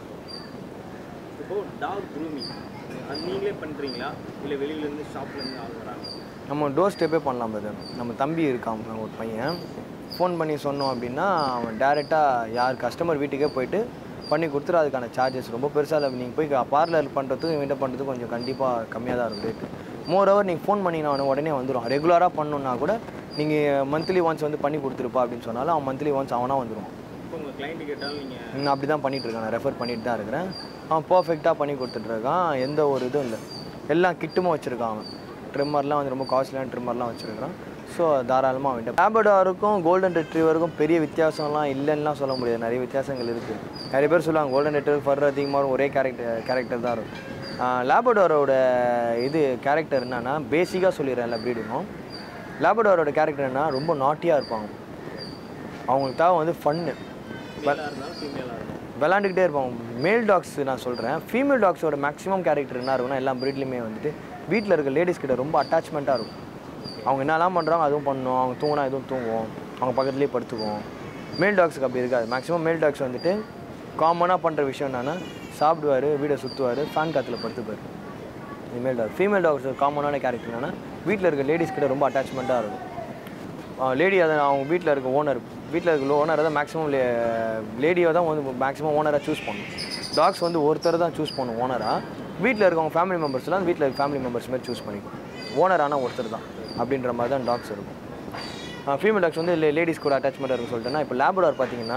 இப்போ டாக் க்ரூமிங் அது நீங்களே பண்ணுறீங்களா இல்லை வெளியிலேருந்து ஷாப்லேருந்து ஆள் வராங்க நம்ம டோர் ஸ்டெப்பே பண்ணலாம் brother நம்ம தம்பி இருக்கான் ஒரு பையன் ஃபோன் பண்ணி சொன்னோம் அப்படின்னா அவன் டேரெக்டாக யார் கஸ்டமர் வீட்டுக்கே போயிட்டு பண்ணி கொடுத்துரு அதுக்கான சார்ஜஸ் ரொம்ப பெருசாக இல்லை நீங்கள் போய் பார்லர் பண்ணுறதுக்கு இவன்ட்ட பண்ணுறதுக்கு கொஞ்சம் கண்டிப்பாக கம்மியாக தான் இருக்கும் ரேட்டு மோர் ஓவர் நீங்கள் ஃபோன் பண்ணிங்கன்னா அவனை உடனே வந்துடும் ரெகுலராக பண்ணணுன்னா கூட நீங்கள் மந்த்லி ஒன்ஸ் வந்து பண்ணி கொடுத்துருப்பா அப்படின்னு சொன்னாலும் அவன் மந்த்லி ஒன்ஸ் அவனாக வந்துடுவான் இப்போ உங்கள் கிளைண்ட்டு கேட்டாலும் நீங்கள் நான் அப்படி தான் பண்ணிட்டு இருக்கேன் நான் ரெஃபர் பண்ணிட்டு தான் இருக்கிறேன் அவன் பர்ஃபெக்டாக பண்ணி கொடுத்துட்ருக்கான் எந்த ஒரு இதுவும் இல்லை எல்லாம் கிட்டுமும் வச்சுருக்கான் அவன் ட்ரிம்மர்லாம் வந்து ரொம்ப காஸ்ட்லியான ட்ரிம்மர்லாம் வச்சுருக்கான் ஸோ தாராளமாக அவன்கிட்ட லேபடாருக்கும் கோல்டன் ரெட்ரீவருக்கும் பெரிய வித்தியாசம்லாம் இல்லைன்னுலாம் சொல்ல முடியாது நிறைய வித்தியாசங்கள் இருக்குது நிறைய பேர் சொல்லுவாங்க கோல்டன் ரெட்ரீவர் ஃபர் அதிகமாக ஒரே கேரக்டர் கேரக்டர் தான் இருக்கும் லேபடாரோட இது கேரக்டர் என்னன்னா பேசிக்காக சொல்லிடுறேன் எல்லா ப்ரீடுக்கும் லேபடாரோட கேரக்டர் என்ன ரொம்ப நாட்டியாக இருப்பாங்க அவங்களுக்கு தேவை வந்து ஃபன்னு மேலாக இருந்தாலும் ஃபீமேலாக இருக்கும் விளாண்டுக்கிட்டே இருப்பாங்க மேல் டாக்ஸ் நான் சொல்கிறேன் ஃபீமேல் டாக்ஸோட மேக்ஸிமம் கேரக்டர் என்ன இருக்கும்னா எல்லா ப்ரீட்லையுமே வந்துட்டு வீட்டில் இருக்க லேடிஸ் கிட்ட ரொம்ப அட்டாச்மெண்ட்டாக இருக்கும் அவங்க என்னெல்லாம் பண்ணுறாங்க அதுவும் பண்ணணும் அவங்க தூங்கினா எதுவும் தூங்குவோம் அவங்க பக்கத்துலேயே படுத்துக்குவோம் மேல் டாக்ஸுக்கு அப்படி இருக்காது மேக்ஸிமம் மேல் டாக்ஸ் வந்துட்டு காமனாக பண்ணுற விஷயம் என்னென்னா சாப்பிடுவார் வீடை சுற்றுவார் ஃபேன் காற்றுல படுத்துப்பார் இது மேல் டாக் ஃபீமேல் டாக்ஸ் காமனான கேரக்டர் என்னென்னா வீட்டில் இருக்க லேடிஸ் கிட்ட ரொம்ப அட்டாச்மெண்ட்டாக இருக்கும் லேடி அதை அவங்க வீட்டில் இருக்க ஓனர் வீட்டில் இருக்க ஓனரை தான் மேக்ஸிமம் லேடியை தான் வந்து மேக்ஸிமம் ஓனராக சூஸ் பண்ணும் டாக்ஸ் வந்து ஒருத்தர் தான் சூஸ் பண்ணும் ஓனராக வீட்டில் இருக்கவங்க ஃபேமிலி மெம்பர்ஸ்லாம் வீட்டில் இருக்க ஃபேமிலி மெம்பர்ஸ் மாதிரி சூஸ் பண்ணிக்கும் ஓனர் ஆனால் ஒருத்தர் தான் அப்படின்ற மாதிரி தான் டாக்ஸ் இருக்கும் ஃபீமேல் டாக்ஸ் வந்து லேடிஸ் கூட அட்டாச்மெண்ட்டாக இருக்குன்னு சொல்லிட்டேன்னா இப்போ லேபடார் பார்த்தீங்கன்னா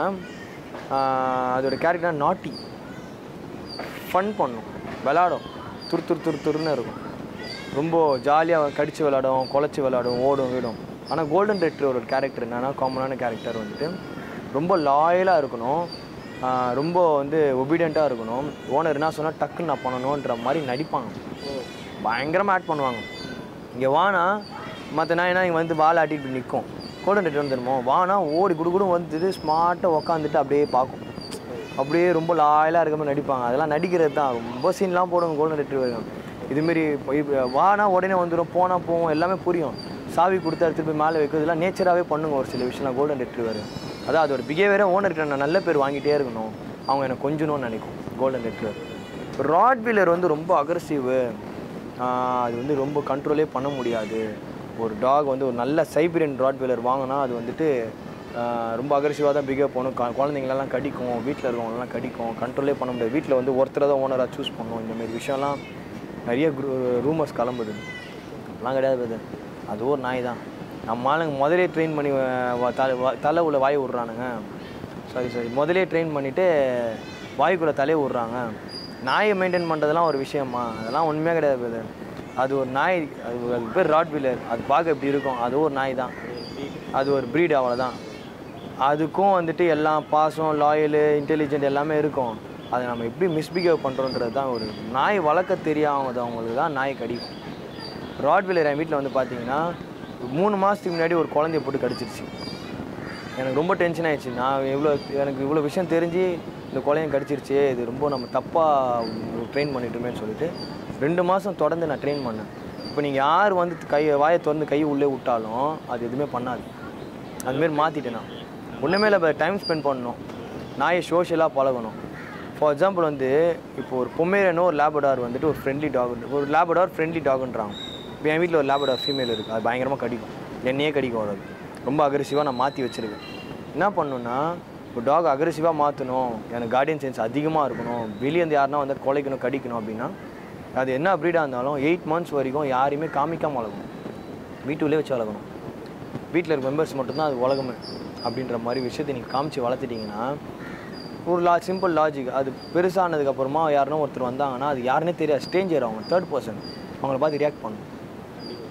ஆஹ் அதோட கேரக்டர் நாட்டி ஃபன் பண்ணும் விளாடும் துரு துரு துரு துருன்னு இருக்கும் ரொம்ப ஜாலியாக கடிச்சு விளாடும் குலைச்சி விளாடும் ஓடும் வீடும் ஆனால் கோல்டன் ரெட்ரிவரோட கேரக்டர் என்னன்னா காமனான கேரக்டர் வந்துட்டு ரொம்ப லாயலாக இருக்கணும் ஆஹ் ரொம்ப வந்து ஒபீடியண்ட்டாக இருக்கணும் ஓனர் என்ன சொன்னால் டக்குன்னு நான் பண்ணணுன்ற மாதிரி நடிப்பாங்க பயங்கரமாக ஆட் பண்ணுவாங்க இங்கே வானா மற்ற நாய்னா இங்கே வந்து வால் ஆட்டிட்டு இப்படி நிற்கும் கோல்டன் ரெட்ரிவர் தெரியுமோ வானா ஓடி குடுகுடும் வந்துட்டு ஸ்மார்ட்டாக உக்காந்துட்டு அப்படியே பார்க்கும் அப்படியே ரொம்ப லாயலாக இருக்க மாதிரி நடிப்பாங்க அதெல்லாம் நடிக்கிறது தான் ரொம்ப சீன்லாம் போடுவாங்க கோல்டன் ரெட்ரிவர் இதுமாரி வானா உடனே வந்துடும் போனால் போவோம் எல்லாமே புரியும் சாவி கொடுத்து எடுத்துட்டு போய் மேலே வைக்கிறதுலாம் நேச்சராகவே பண்ணுங்க ஒரு சில விஷயம்லாம் கோல்டன் ரெட்ரிவர் அதான் அதோட பிஹேவியரை ஓனர்கிட்ட நான் நல்ல பேர் வாங்கிட்டே இருக்கணும் அவங்க எனக்கு கொஞ்சணும்னு நினைக்கும் கோல்டன் ரெட்ரிவர் ராட்வீலர் வந்து ரொம்ப அக்ரஸிவு அது வந்து ரொம்ப கண்ட்ரோலே பண்ண முடியாது ஒரு டாக் வந்து ஒரு நல்ல சைபீரியன் ராட்வீலர் வாங்கினா அது வந்துட்டு ஆஹ் ரொம்ப அக்ரெசிவாக தான் பிஹேவ் பண்ணும் க- குழந்தைங்களெல்லாம் கடிக்கும் வீட்டில் இருக்கவங்களெல்லாம் கடிக்கும் கண்ட்ரோலே பண்ண முடியாது வீட்டில் வந்து ஒருத்தரை தான் ஓனராக சூஸ் பண்ணணும் இந்த மாதிரி விஷயம்லாம் நிறைய ரூமர்ஸ் கிளம்புது அப்படிலாம் கிடையாது brother. அது ஒரு நாய் தான் நம்ம ஆளுங்க முதலே ட்ரெயின் பண்ணி வ- வ- தலை வ- தலை உள்ள வாய் விட்றானுங்க சாரி சாரி முதலே ட்ரெயின் பண்ணிவிட்டு வாய்க்குள்ளே தலையை விட்றாங்க நாயை மெயின்டைன் பண்ணுறதெல்லாம் ஒரு விஷயமா அதெல்லாம் உண்மையாக கிடையாது brother. அது ஒரு நாய் அது அது பேர் ராட் வீலர் அது பார்க்க எப்படி இருக்கும் அது ஒரு நாய் தான் அது ஒரு ப்ரீட் அவ்வளோதான் அதுக்கும் வந்துட்டு எல்லாம் பாசம் லாயலு இன்டெலிஜென்ட் எல்லாமே இருக்கும் அதை நம்ம எப்படி மிஸ்பிஹேவ் பண்ணுறோன்றது தான் ஒரு நாய் வளர்க்க தெரியாதவங்களுக்கு தான் நாய் கடிக்கும் ராட்வீலர் என் வீட்டில் வந்து பார்த்தீங்கன்னா மூணு மாதத்துக்கு முன்னாடி ஒரு குழந்தைய போட்டு கடிச்சிருச்சு எனக்கு ரொம்ப டென்ஷன் ஆயிடுச்சு நான் இவ்வளோ எனக்கு இவ்வளோ விஷயம் தெரிஞ்சு இந்த குழந்தைய கடிச்சிருச்சு இது ரொம்ப நம்ம தப்பாக ட்ரெயின் பண்ணிட்டோமேன்னு சொல்லிட்டு ரெண்டு மாதம் தொடர்ந்து நான் ட்ரெயின் பண்ணேன் இப்போ நீங்கள் யார் வந்து கை வாயை திறந்து கை உள்ளே விட்டாலும் அது எதுவுமே பண்ணாது அதுமாரி மாற்றிட்டேன் நான் ஒன்றுமே இல்லை டைம் ஸ்பெண்ட் பண்ணணும் நாயை சோஷியலாக பழகணும் ஃபார் எக்ஸாம்பிள் வந்து இப்போ ஒரு பொம்மேரனோ ஒரு லேபடார் வந்துட்டு ஒரு ஃப்ரெண்ட்லி டாக் ஒரு லேபடார் ஃப்ரெண்ட்லி டாக்ன்றாங்க இப்போ என் வீட்டில் ஒரு லேபடார் ஃபீமேல் இருக்குது அது பயங்கரமாக கடிக்கும் என்னையே கடிக்கும் அது ரொம்ப அக்ரெசிவாக நான் மாற்றி வச்சுருக்கேன் என்ன பண்ணணுன்னா இப்போ டாக் அக்ரெசிவாக மாற்றணும் எனக்கு கார்டியன் சென்ஸ் அதிகமாக இருக்கணும் வெளியே இருந்து யாருன்னா வந்து குலைக்கணும் கடிக்கணும் அப்படின்னா அது என்ன ப்ரீடாக இருந்தாலும் எயிட் மந்த்ஸ் வரைக்கும் யாரையுமே காமிக்காமல் வளர்க்கணும் வீட்டுக்குள்ளே வச்சு வளர்க்கணும் வீட்டில் இருக்க மெம்பர்ஸ் மட்டும்தான் அது உலகமே அப்படின்ற மாதிரி விஷயத்தை நீங்கள் காமிச்சு வளர்த்துட்டிங்கன்னா ஒரு லா சிம்பிள் லாஜிக் அது பெருசானதுக்கப்புறமா யாருன்னா ஒருத்தர் வந்தாங்கன்னா அது யாருன்னே தெரியாது ஸ்டேஞ்சர் அவங்க தேர்ட் பர்சன் அவங்கள பார்த்து ரியாக்ட் பண்ணணும்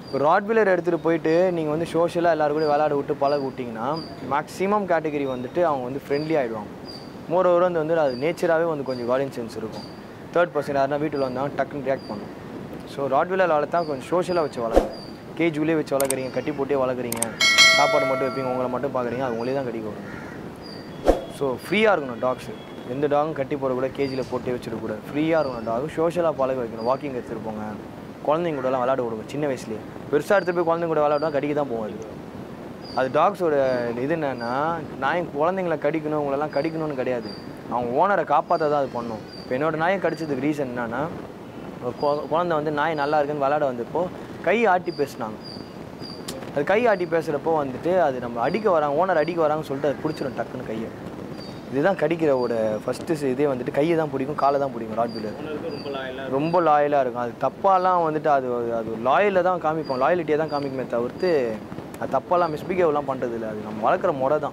இப்போ ராட்வீலர் எடுத்துகிட்டு போயிட்டு நீங்கள் வந்து சோஷியலாக எல்லாரும் கூட விளையாட விட்டு பழக விட்டிங்கன்னா மேக்ஸிமம் கேட்டகரி வந்துட்டு அவங்க வந்து ஃப்ரெண்ட்லி ஆகிடுவாங்க மோர் ஓவர் வந்து வந்து அது நேச்சராகவே வந்து கொஞ்சம் கார்டியன் சென்ஸ் இருக்கும் தேர்ட் பர்சன் யாருன்னா வீட்டில் வந்தாலும் டக்குன்னு ரியாக்ட் பண்ணும் ஸோ ராட்வீலர் வளர்த்தா கொஞ்சம் சோஷியலாக வச்சு வளருங்க கேஜ் உள்ளே வச்சு வளர்க்குறீங்க கட்டி போட்டே வளர்க்குறீங்க சாப்பாடு மட்டும் வைப்பீங்க உங்களை மட்டும் பார்க்குறீங்க அது உங்களே தான் கடிக்க வரும் ஸோ ஃப்ரீயாக இருக்கணும் டாக்ஸு எந்த டாகும் கட்டி போட கூட கேஜியில் போட்டே வச்சிடக்கூடாது ஃப்ரீயாக இருக்கணும் டாக் சோஷியலாக பழக வைக்கணும் வாக்கிங் எடுத்துகிட்டு போங்க குழந்தைங்க கூடலாம் விளையாட விடுங்க சின்ன வயசுலேயே பெருசாக எடுத்து போய் குழந்தைங்க கூட விளையாடுனா கடிக்க தான் போகும் அது அது டாக்ஸோட இது என்னென்னா நாய் குழந்தைங்கள கடிக்கணும் உங்களெல்லாம் கடிக்கணும்னு கிடையாது அவங்க ஓனரை காப்பாற்ற தான் அது பண்ணும் இப்போ என்னோட நாயை கடிச்சதுக்கு ரீசன் என்னன்னா ஒரு கொ- குழந்தை வந்து நாய் நல்லா இருக்குன்னு விளையாட வந்தப்போ கை ஆட்டி பேசினாங்க அது கை ஆட்டி பேசுகிறப்போ வந்துட்டு அது நம்ம அடிக்க வராங்க ஓனர் அடிக்க வராங்கன்னு சொல்லிட்டு அது பிடிச்சிடும் டக்குன்னு கையை இதுதான் கடிக்கிற ஒரு ஃபஸ்ட்டு இதே வந்துட்டு கையை தான் பிடிக்கும் காலை தான் பிடிக்கும் ராட்வீலர் உனக்கு ரொம்ப லாயலாக ரொம்ப லாயலாக இருக்கும் அது தப்பாலாம் வந்துட்டு அது அது லாயலில் தான் காமிப்போம் லாயலிட்டியை தான் காமிக்குமே தவிர்த்து அது தப்பாலாம் மிஸ்பிகேவ்லாம் பண்ணுறது இல்லை அது நம்ம வளர்க்குற முறை தான்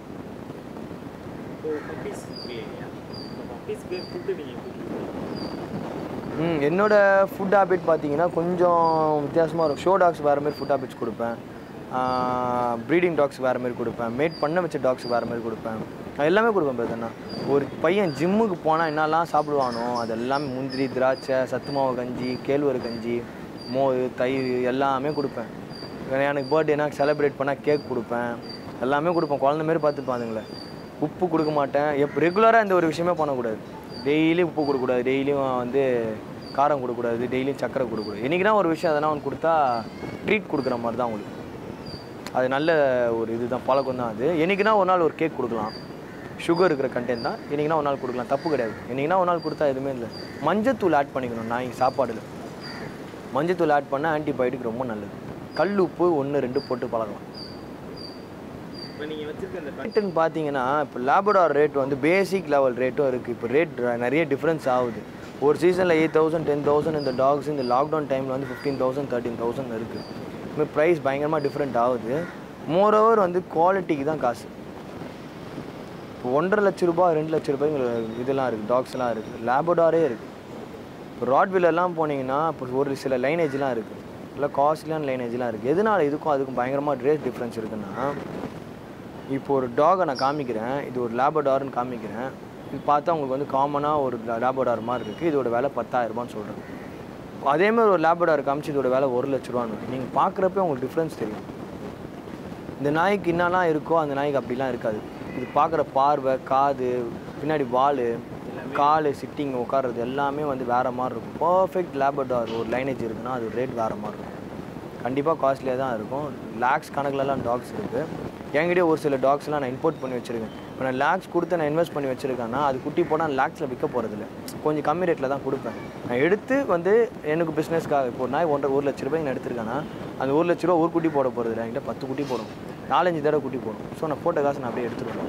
இப்போ பப்பீஸ் இல்லையா இப்போ பப்பீஸ்க்கு ஃபுட்டு நீங்கள் எப்படி கொடுப்பீங்க? ம் என்னோட ஃபுட் ஹேபிட் பார்த்தீங்கன்னா கொஞ்சம் வித்தியாசமாக இருக்கும் ஷோ டாக்ஸ் வேறு மாதிரி ஃபுட் ஹேபிட்ஸ் கொடுப்பேன் ப்ரீடிங் டாக்ஸ் வேறு மாதிரி கொடுப்பேன் மேட் பண்ண வச்ச டாக்ஸ் வேறு மாதிரி கொடுப்பேன் நான் எல்லாமே கொடுப்பேன் பிரதர்ண்ணா ஒரு பையன் ஜிம்முக்கு போனால் என்னெல்லாம் சாப்பிடுவானோ அது எல்லாமே முந்திரி திராட்சை சத்து மாவு கஞ்சி கேழ்வரகு கஞ்சி மோர் தயிர் எல்லாமே கொடுப்பேன் எனக்கு பர்த்டேனா செலிப்ரேட் பண்ணால் கேக் கொடுப்பேன் எல்லாமே கொடுப்பேன் குழந்த மாதிரி பார்த்துப்பாதுங்களே உப்பு கொடுக்க மாட்டேன் எப் ரெகுலராக இந்த ஒரு விஷயமே பண்ணக்கூடாது டெய்லி உப்பு கொடுக்கக்கூடாது டெய்லியும் வந்து காரம் கொடுக்கக்கூடாது டெய்லியும் சக்கரை கொடுக்கக்கூடாது என்றைக்குனா ஒரு விஷயம் அதெல்லாம் அவனுக்கு கொடுத்தா ட்ரீட் கொடுக்குற மாதிரி தான் அவங்களுக்கு அது நல்ல ஒரு இதுதான் பழக்கம் தான் அது என்றைக்குனா ஒரு நாள் ஒரு கேக் கொடுக்கலாம் சுகர் இருக்கிற கண்டென்ட் தான் என்றைக்குனா ஒரு நாள் கொடுக்கலாம் தப்பு கிடையாது என்றைக்குனா ஒரு நாள் கொடுத்தா எதுவுமே இல்லை மஞ்சத்தூள் ஆட் பண்ணிக்கணும் நான் சாப்பாடில் மஞ்சத்தூள் ஆட் பண்ணால் ஆன்டிபயோட்டிக் ரொம்ப நல்லது கல் உப்பு ஒன்று ரெண்டு போட்டு பழகலாம் இப்போ நீங்கள் வச்சிருக்க இந்த ரேட்டுன்னு பார்த்தீங்கன்னா இப்போ லேபடார் ரேட் வந்து பேசிக் லெவல் ரேட்டும் இருக்குது இப்போ ரேட் நிறைய டிஃப்ரென்ஸ் ஆகுது ஒரு சீசனில் எயிட் தௌசண்ட் டென் தௌசண்ட் இந்த டாக்ஸ் இந்த லாக்டவுன் டைமில் வந்து ஃபிஃப்டீன் தௌசண்ட் தேர்ட்டின் தௌசண்ட் இருக்குது இப்போ ப்ரைஸ் பயங்கரமாக டிஃப்ரெண்ட் ஆகுது மோரோவர் வந்து குவாலிட்டிக்கு தான் காசு இப்போ ஒன்றரை லட்ச ரூபாய் ரெண்டு லட்ச ரூபாய் இதெல்லாம் இருக்குது டாக்ஸ்லாம் இருக்குது லேபடாரே இருக்குது இப்போ ராட்வீலர்லாம் போனீங்கன்னா இப்போ ஒரு சில லைனேஜ்லாம் இருக்குது இல்லை காஸ்ட்லியான லைனேஜ்லாம் இருக்குது எதனால இதுக்கும் அதுக்கும் பயங்கரமாக ரேட் டிஃப்ரென்ஸ் இருக்குன்னா இப்போ ஒரு டாகை நான் காமிக்கிறேன் இது ஒரு லேபடார்னு காமிக்கிறேன் இது பார்த்தா உங்களுக்கு வந்து காமனாக ஒரு லேபடார் மாதிரி இருக்குது இதோட விலை பத்தாயிரரூபான்னு சொல்கிறேன் அதே மாதிரி ஒரு லேபடார் காமிச்சு இதோட விலை ஒரு லட்ச ரூபான்னு நீங்கள் பார்க்குறப்ப உங்களுக்கு டிஃப்ரென்ஸ் தெரியும் இந்த நாய்க்கு என்னெல்லாம் இருக்கோ அந்த நாய்க்கு அப்படிலாம் இருக்காது இது பார்க்குற பார்வை காது பின்னாடி வால் கால் சிட்டிங் உட்கார்றது எல்லாமே வந்து வேறு மாதிரி இருக்கும் பர்ஃபெக்ட் லேபடார் ஒரு லைனேஜ் இருக்குன்னா அது ரேட் வேறு மாதிரி இருக்கும் கண்டிப்பாக காஸ்ட்லியாக தான் இருக்கும் லேக்ஸ் கணக்கிலலாம் டாக்ஸ் இருக்குது என்கிட்டயே ஒரு சில டாக்ஸ்லாம் நான் இம்போர்ட் பண்ணி வச்சுருக்கேன் இப்போ நான் லேக்ஸ் கொடுத்து நான் இன்வெஸ்ட் பண்ணி வச்சுருக்கேன்னா அது குட்டி போனால் லேக்ஸில் விற்க போகிறதில்ல கொஞ்சம் கம்மி ரேட்டில் தான் கொடுப்பேன் நான் எடுத்து வந்து எனக்கு பிஸ்னஸ்க்காக இப்போ ஒரு நாய் ஒன்றரை ஒரு லட்ச ரூபாய்க்கு நான் எடுத்திருக்கேன்னா அந்த ஒரு லட்ச ரூபா ஒரு குட்டி போட போகிறதில்ல என்கிட்ட பத்து குட்டி போடும் நாலஞ்சு தடவை குட்டி போடும் ஸோ நான் போட்ட காசு நான் அப்படியே எடுத்துருவேன்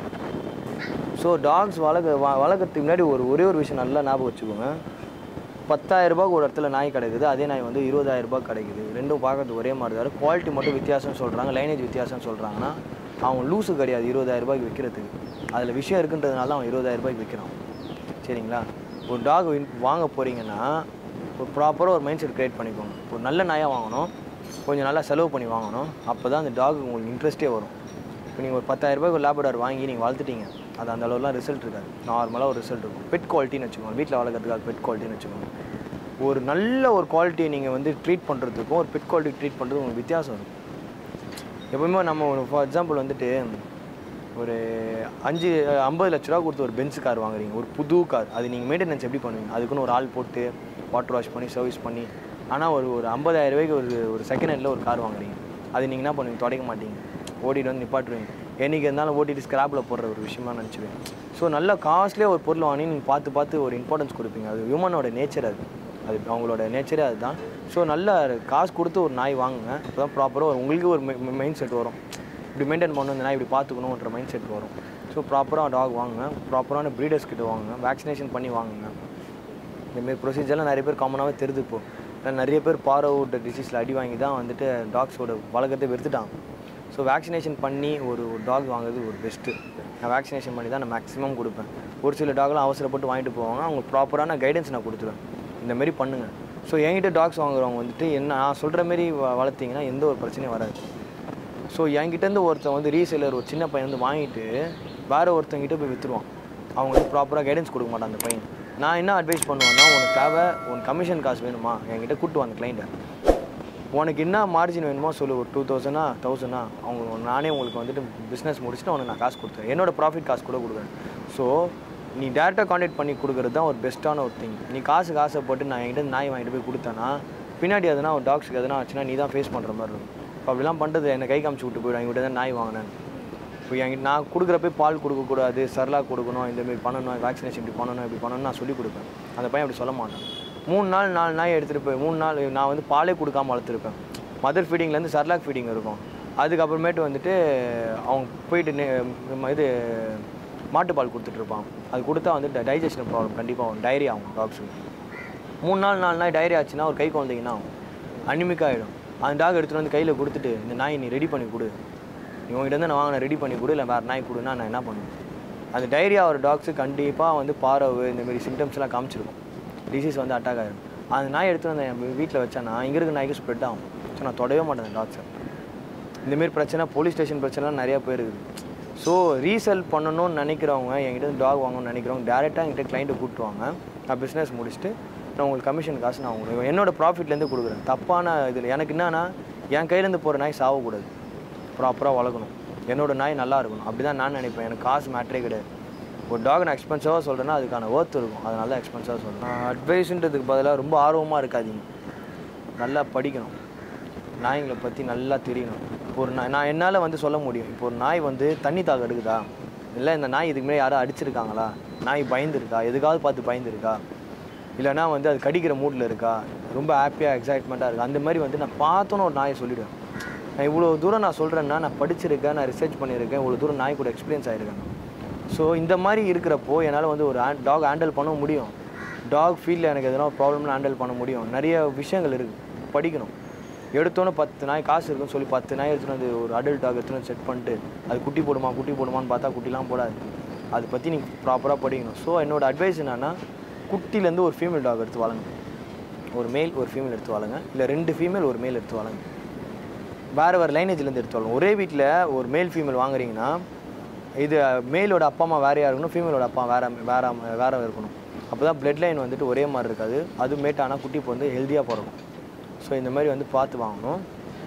ஸோ டாக்ஸ் வளர்க்க வ வளர்க்குறதுக்கு முன்னாடி ஒரு ஒரே ஒரு விஷயம் நல்லா ஞாபகம் வச்சுக்கோங்க பத்தாயிரம் ரூபாய்க்கு ஒரு இடத்துல நாய் கிடைக்குது அதே நாய் வந்து இருபதாயிரம் ரூபாய் கிடைக்குது ரெண்டும் பார்க்கறது ஒரே மாதிரி தான் குவாலிட்டி மட்டும் வித்தியாசம் சொல்கிறாங்க லைனேஜ் வித்தியாசம் சொல்கிறாங்கன்னா அவன் லூஸு கிடையாது இருபதாயிரம் ரூபாய்க்கு விற்கிறதுக்கு அதில் விஷயம் இருக்குன்றதுனால தான் அவன் இருபதாயிரம் ரூபாய்க்கு விற்கிறான் சரிங்களா ஒரு டாக் வாங்க போகிறீங்கன்னா ஒரு ப்ராப்பராக ஒரு மைண்ட் செட் க்ரியேட் பண்ணிக்கோங்க ஒரு நல்ல நாயாக வாங்கணும் கொஞ்சம் நல்லா செலவு பண்ணி வாங்கணும் அப்போ தான் அந்த டாக் உங்களுக்கு இன்ட்ரெஸ்ட்டே வரும் இப்போ நீங்கள் ஒரு பத்தாயிரம் ரூபாய்க்கு ஒரு லேபடார் வாங்கி நீங்கள் வளர்த்துட்டீங்க அது அந்த அளவுலாம் ரிசல்ட் இருக்காது நார்மலாக ஒரு ரிசல்ட் இருக்கும் பெட் குவாலிட்டின்னு வச்சுக்கோங்க வீட்டில் வளர்க்குறதுக்காக பெட் குவாலிட்டின்னு வச்சுக்கோங்க ஒரு நல்ல ஒரு குவாலிட்டியை நீங்கள் வந்து ட்ரீட் பண்ணுறதுக்கும் ஒரு பெட் குவாலிட்டி ட்ரீட் பண்ணுறதுக்கும் உங்களுக்கு வித்தியாசம் இருக்கும் எப்பவுமே நம்ம ஒரு ஃபார் எக்ஸாம்பிள் வந்துட்டு ஒரு அஞ்சு ஐம்பது லட்ச ரூபா கொடுத்து ஒரு பென்ஸ் கார் வாங்குறீங்க ஒரு புது கார் அது நீங்கள் மெயின்டெனன்ஸ் எப்படி பண்ணுவீங்க அதுக்குன்னு ஒரு ஆள் போட்டு வாட்டர் வாஷ் பண்ணி சர்வீஸ் பண்ணி ஆனால் ஒரு ஒரு ஐம்பதாயிரம் ரூபாய்க்கு ஒரு ஒரு செகண்ட் ஹேண்டில் ஒரு கார் வாங்குறீங்க அது நீங்கள் என்ன பண்ணுவீங்க தொடக்க மாட்டீங்க ஓட்டிட்டு வந்து நிப்பாட்டுருவீங்க என்னைக்கு இருந்தாலும் ஓட்டிட்டு ஸ்கிராப்பில் போடுற ஒரு விஷயமா நினச்சிடுவேன் ஸோ நல்ல காஸ்ட்லியாக ஒரு பொருள் வாங்கி நீங்கள் பார்த்து பார்த்து ஒரு இம்பார்ட்டன்ஸ் கொடுப்பீங்க அது ஹியூமனோட நேச்சர் அது அது அவங்களோட நேச்சரே அதுதான் ஸோ நல்ல காசு கொடுத்து ஒரு நாய் வாங்குங்க இப்போ தான் ப்ராப்பராக ஒரு உங்களுக்கு ஒரு மைண்ட் செட் வரும் இப்படி மெயின்டைன் பண்ணணும் இந்த நாய் இப்படி பார்த்துக்கணுன்ற மைண்ட் செட் வரும் ஸோ ப்ராப்பராக டாக் வாங்குங்க ப்ராப்பரான ப்ரீடர்ஸ் கிட்ட வாங்குங்க வேக்சினேஷன் பண்ணி வாங்குங்க இந்தமாரி ப்ரொசீஜர்லாம் நிறைய பேர் காமனாகவே தெரியுது இப்போ ஏன்னா நிறைய பேர் பாரோவுட் டிசீஸில் அடி வாங்கி தான் வந்துட்டு டாக்ஸோட வளர்க்கறதை வெறுத்துட்டாங்க ஸோ வேக்சினேஷன் பண்ணி ஒரு டாக் வாங்குறது ஒரு பெஸ்ட்டு நான் வேக்சினேஷன் பண்ணி தான் நான் மேக்ஸிமம் கொடுப்பேன் ஒரு சில டாக்லாம் அவசரப்பட்டு வாங்கிட்டு போவாங்க அவங்க ப்ராப்பரான கைடன்ஸ் நான் கொடுத்துருவேன் இந்த மாதிரி பண்ணுங்கள் ஸோ என்கிட்ட டாக்ஸ் வாங்குறவங்க வந்துட்டு என்ன நான் சொல்கிற மாரி வ- வளர்த்தீங்கன்னா எந்த ஒரு பிரச்சனையும் வராது ஸோ என்கிட்டேருந்து ஒருத்தன் வந்து ரீசேலர் ஒரு சின்ன பையன் வந்து வாங்கிட்டு வேற ஒருத்தங்கிட்ட போய் விற்றுருவான் அவங்க வந்து ப்ராப்பராக கைடன்ஸ் கொடுக்க மாட்டான் அந்த பையன் நான் என்ன அட்வைஸ் பண்ணுவேன்னா உனக்கு தேவை உனக்கு கமிஷன் காசு வேணுமா என்கிட்ட கூட்டு அந்த கிளைண்ட்டை உனக்கு என்ன மார்ஜின் வேணுமோ சொல்லு ஒரு டூ தௌசண்டா தௌசண்டா அவங்க நானே உங்களுக்கு வந்துட்டு பிஸ்னஸ் முடிச்சுட்டு உனக்கு நான் காசு கொடுத்துறேன் என்னோட ப்ராஃபிட் காசு கூட கொடுக்குறேன் ஸோ நீ டேரெக்டாக காண்டாக்ட் பண்ணி கொடுக்குறது தான் ஒரு பெஸ்ட்டான ஒரு திங் நீ காசு காசை போட்டு நான் என்கிட்ட இருந்து நாய் வாங்கிட்டு போய் கொடுத்தேன்னா பின்னாடி எதனா ஒரு டாக்ஸுக்கு எதனா ஆச்சுன்னா நீ தான் ஃபேஸ் பண்ணுற மாதிரி இருக்கும் இப்போ அப்படிலாம் பண்ணுறது என்னை கை காமிச்சு விட்டு போயிடும் என்கிட்ட தான் நாய் வாங்கினேன் இப்போ என்கிட்ட நான் கொடுக்குறப்ப பால் கொடுக்கக்கூடாது சரலாக கொடுக்கணும் இந்தமாரி பண்ணணும் வேக்சினேஷன் இப்படி பண்ணணும் இப்படி பண்ணணும்னு நான் சொல்லி கொடுப்பேன் அந்த பையன் அப்படி சொல்ல மாட்டான் மூணு நாள் நாலு நாய் எடுத்துகிட்டு போய் மூணு நாள் நான் வந்து பாலே கொடுக்காம வளர்த்துருப்பேன் மதர் ஃபீடிங்லேருந்து சர்லாக் ஃபீடிங் இருக்கும் அதுக்கப்புறமேட்டு வந்துட்டு அவங்க போயிட்டு நெ- ம- இது மாட்டுப்பால் கொடுத்துட்ருப்பான் அது கொடுத்தா வந்து டைஜஷன் ப்ராப்ளம் கண்டிப்பாக ஆகும் டைரி ஆகும் டாக்ஸுக்கு மூணு நாள் நாலு நாள் டைரி ஆச்சுன்னா ஒரு கை குழந்தைங்கன்னா ஆகும் அனிமிக் ஆகிடும் அந்த டாக் எடுத்துகிட்டு வந்து கையில் கொடுத்துட்டு இந்த நாய் நீ ரெடி பண்ணி கொடு நீ உங்ககிட்ட இருந்து நான் வாங்கின ரெடி பண்ணி கொடு இல்லை வேறு நாய் கொடுன்னா நான் என்ன பண்ணுவேன் அந்த டைரியா ஒரு டாக்ஸு கண்டிப்பாக வந்து பாரவு இந்தமாரி சிம்டம்ஸ்லாம் காமிச்சிருக்கும் டிசீஸ் வந்து அட்டாக் ஆகிடும் அந்த நாய் எடுத்து வந்து என் வீட்டில் வச்சானா இங்கே இருக்க நாய்க்கு ஸ்ப்ரெட் ஆகும் ஸோ நான் தொடவே மாட்டேன் அந்த டாக்ஸை இந்தமாரி பிரச்சனை போலீஸ் ஸ்டேஷன் பிரச்சனைலாம் நிறையா போயிருக்குது ஸோ ரீசெல் பண்ணணும்னு நினைக்கிறவங்க என்கிட்ட டாக் வாங்கணும்னு நினைக்கிறவங்க டேரெக்டாக என்கிட்ட கிளைண்ட்டை கூப்பிட்டுவாங்க நான் பிஸ்னஸ் முடிச்சுட்டு நான் உங்களுக்கு கமிஷன் காசு நான் உங்களுக்கு என்னோட ப்ராஃபிட்லேருந்து கொடுக்குறேன் தப்பான இதில் எனக்கு என்னன்னா என் கையிலேருந்து போகிற நாய் சாவக்கூடாது ப்ராப்பராக வளர்க்கணும் என்னோட நாய் நல்லா இருக்கணும் அப்படி தான் நான் நினைப்பேன் எனக்கு காசு மேட்ரே கிடையாது ஒரு டாக் நான் எக்ஸ்பென்சிவாக சொல்கிறேன்னா அதுக்கான ஒர்த் இருக்கும் அதனால தான் எக்ஸ்பென்சிவாக சொல்கிறேன் அட்வைஸுன்றதுக்கு பதிலாக ரொம்ப ஆர்வமாக இருக்காதீங்க நல்லா படிக்கணும் நாய்ங்களை பற்றி நல்லா தெரியணும் இப்போ ஒரு நாய் நான் என்னால் வந்து சொல்ல முடியும் இப்போ ஒரு நாய் வந்து தண்ணி தாக எடுக்குதா இல்லை இந்த நாய் இதுக்கு முன்னாடி யாரும் அடிச்சிருக்காங்களா நாய் பயந்துருக்கா எதுக்காவது பார்த்து பயந்துருக்கா இல்லைனா வந்து அது கடிக்கிற மூடில் இருக்கா ரொம்ப ஹாப்பியாக எக்ஸைட்மெண்ட்டாக இருக்கா அந்த மாதிரி வந்து நான் பார்த்தோன்னு ஒரு நாயை சொல்லிடுவேன் நான் இவ்வளோ தூரம் நான் சொல்கிறேன்னா நான் படிச்சிருக்கேன் நான் ரிசர்ச் பண்ணியிருக்கேன் இவ்வளோ தூரம் நாய் கூட எக்ஸ்பீரியன்ஸ் ஆகிருக்கேன் ஸோ இந்த மாதிரி இருக்கிறப்போ என்னால் வந்து ஒரு டாக் ஹேண்டில் பண்ண முடியும் டாக் ஃபீல்டில் எனக்கு எதனா ப்ராப்ளம்லாம் ஹேண்டில் பண்ண முடியும் நிறைய விஷயங்கள் இருக்குது படிக்கணும் எடுத்தோன்னே பத்து நாய் காசு இருக்குன்னு சொல்லி பத்து நாய் எடுத்துகிட்டு வந்து ஒரு அடல்ட் டாக் எடுத்துகிட்டு வந்து செட் பண்ணிட்டு அது குட்டி போடுமா குட்டி போடுமான்னு பார்த்தா குட்டிலாம் போடாது அதை பற்றி நீங்கள் ப்ராப்பராக படிக்கணும் ஸோ என்னோட அட்வைஸ் என்னன்னா குட்டிலேருந்து ஒரு ஃபீமேல் டாக் எடுத்து வளங்க ஒரு மேல் ஒரு ஃபீமேல் எடுத்து வளங்க இல்லை ரெண்டு ஃபீமேல் ஒரு மேல் எடுத்து வளங்க வேறு வேறு லைனேஜ்லேருந்து எடுத்து வரணும் ஒரே வீட்டில் ஒரு மேல் ஃபீமேல் வாங்குறீங்கன்னா இது மேலோட அப்பா அம்மா வேறையாக இருக்கணும் ஃபீமேலோட அப்பா வேற வேற வேற இருக்கணும் அப்போ தான் பிளட் லைன் வந்துட்டு ஒரே மாதிரி இருக்காது அது மேட் ஆனால் குட்டி இப்போ வந்து ஹெல்த்தியாக பிறக்கும் ஸோ இந்த மாதிரி வந்து பார்த்து வாங்கணும்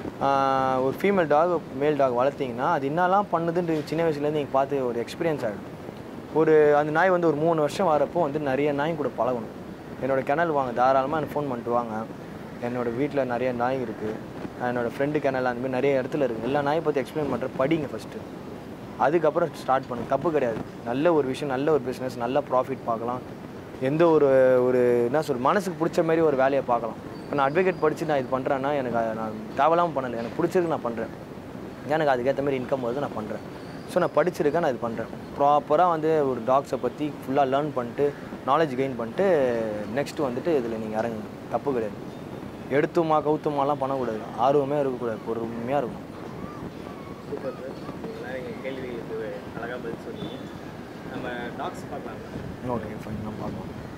ஆஹ் ஒரு ஃபீமேல் டாக் மேல் டாக் வளர்த்தீங்கன்னா அது என்னலாம் பண்ணுதுன்ற சின்ன வயசுலேருந்து நீங்கள் பார்த்து ஒரு எக்ஸ்பீரியன்ஸ் ஆகிடும் ஒரு அந்த நாய் வந்து ஒரு மூணு வருஷம் வரப்போ வந்து நிறைய நாய் கூட பழகணும் என்னோட கிணல் வாங்க தாராளமாக எனக்கு ஃபோன் பண்ணிட்டு வாங்க என்னோட வீட்டில் நிறைய நாய் இருக்குது என்னோட ஃப்ரெண்டு கிணல் அந்த மாதிரி நிறைய இடத்துல இருக்குது எல்லா நாயை பற்றி எக்ஸ்பிளைன் பண்ணுற படிங்க ஃபஸ்ட்டு அதுக்கப்புறம் ஸ்டார்ட் பண்ணுங்க தப்பு கிடையாது நல்ல ஒரு விஷயம் நல்ல ஒரு பிஸ்னஸ் நல்ல ப்ராஃபிட் பார்க்கலாம் எந்த ஒரு ஒரு என்ன சொல் மனசுக்கு பிடிச்ச மாதிரி ஒரு வேலையை பார்க்கலாம் இப்போ நான் அட்வொகேட் படித்து நான் இது பண்ணுறேன்னா எனக்கு அதை நான் தேவையில்லாமல் பண்ணலை எனக்கு பிடிச்சிருக்கு நான் பண்ணுறேன் எனக்கு அதுக்கேற்ற மாதிரி இன்கம் வருது நான் பண்ணுறேன் ஸோ நான் படிச்சிருக்கேன் நான் இது பண்ணுறேன் ப்ராப்பராக வந்து ஒரு டாக்ஸை பற்றி ஃபுல்லாக லேர்ன் பண்ணிட்டு நாலேஜ் கெயின் பண்ணிட்டு நெக்ஸ்ட்டு வந்துட்டு இதில் நீங்கள் இறங்குங்க தப்பு கிடையாது எடுத்துமா கவுத்துமாலாம் பண்ணக்கூடாது ஆர்வமே இருக்கக்கூடாது பொறுமையாக இருக்கும் சூப்பர் சார் இதெல்லாம் எங்கள் கேள்விகளுக்கு அழகாக பதில் சொன்னீங்க நம்ம டாக்ஸ் பார்க்கலாம் ஓகே ஃபைன் நான் பார்க்கலாம்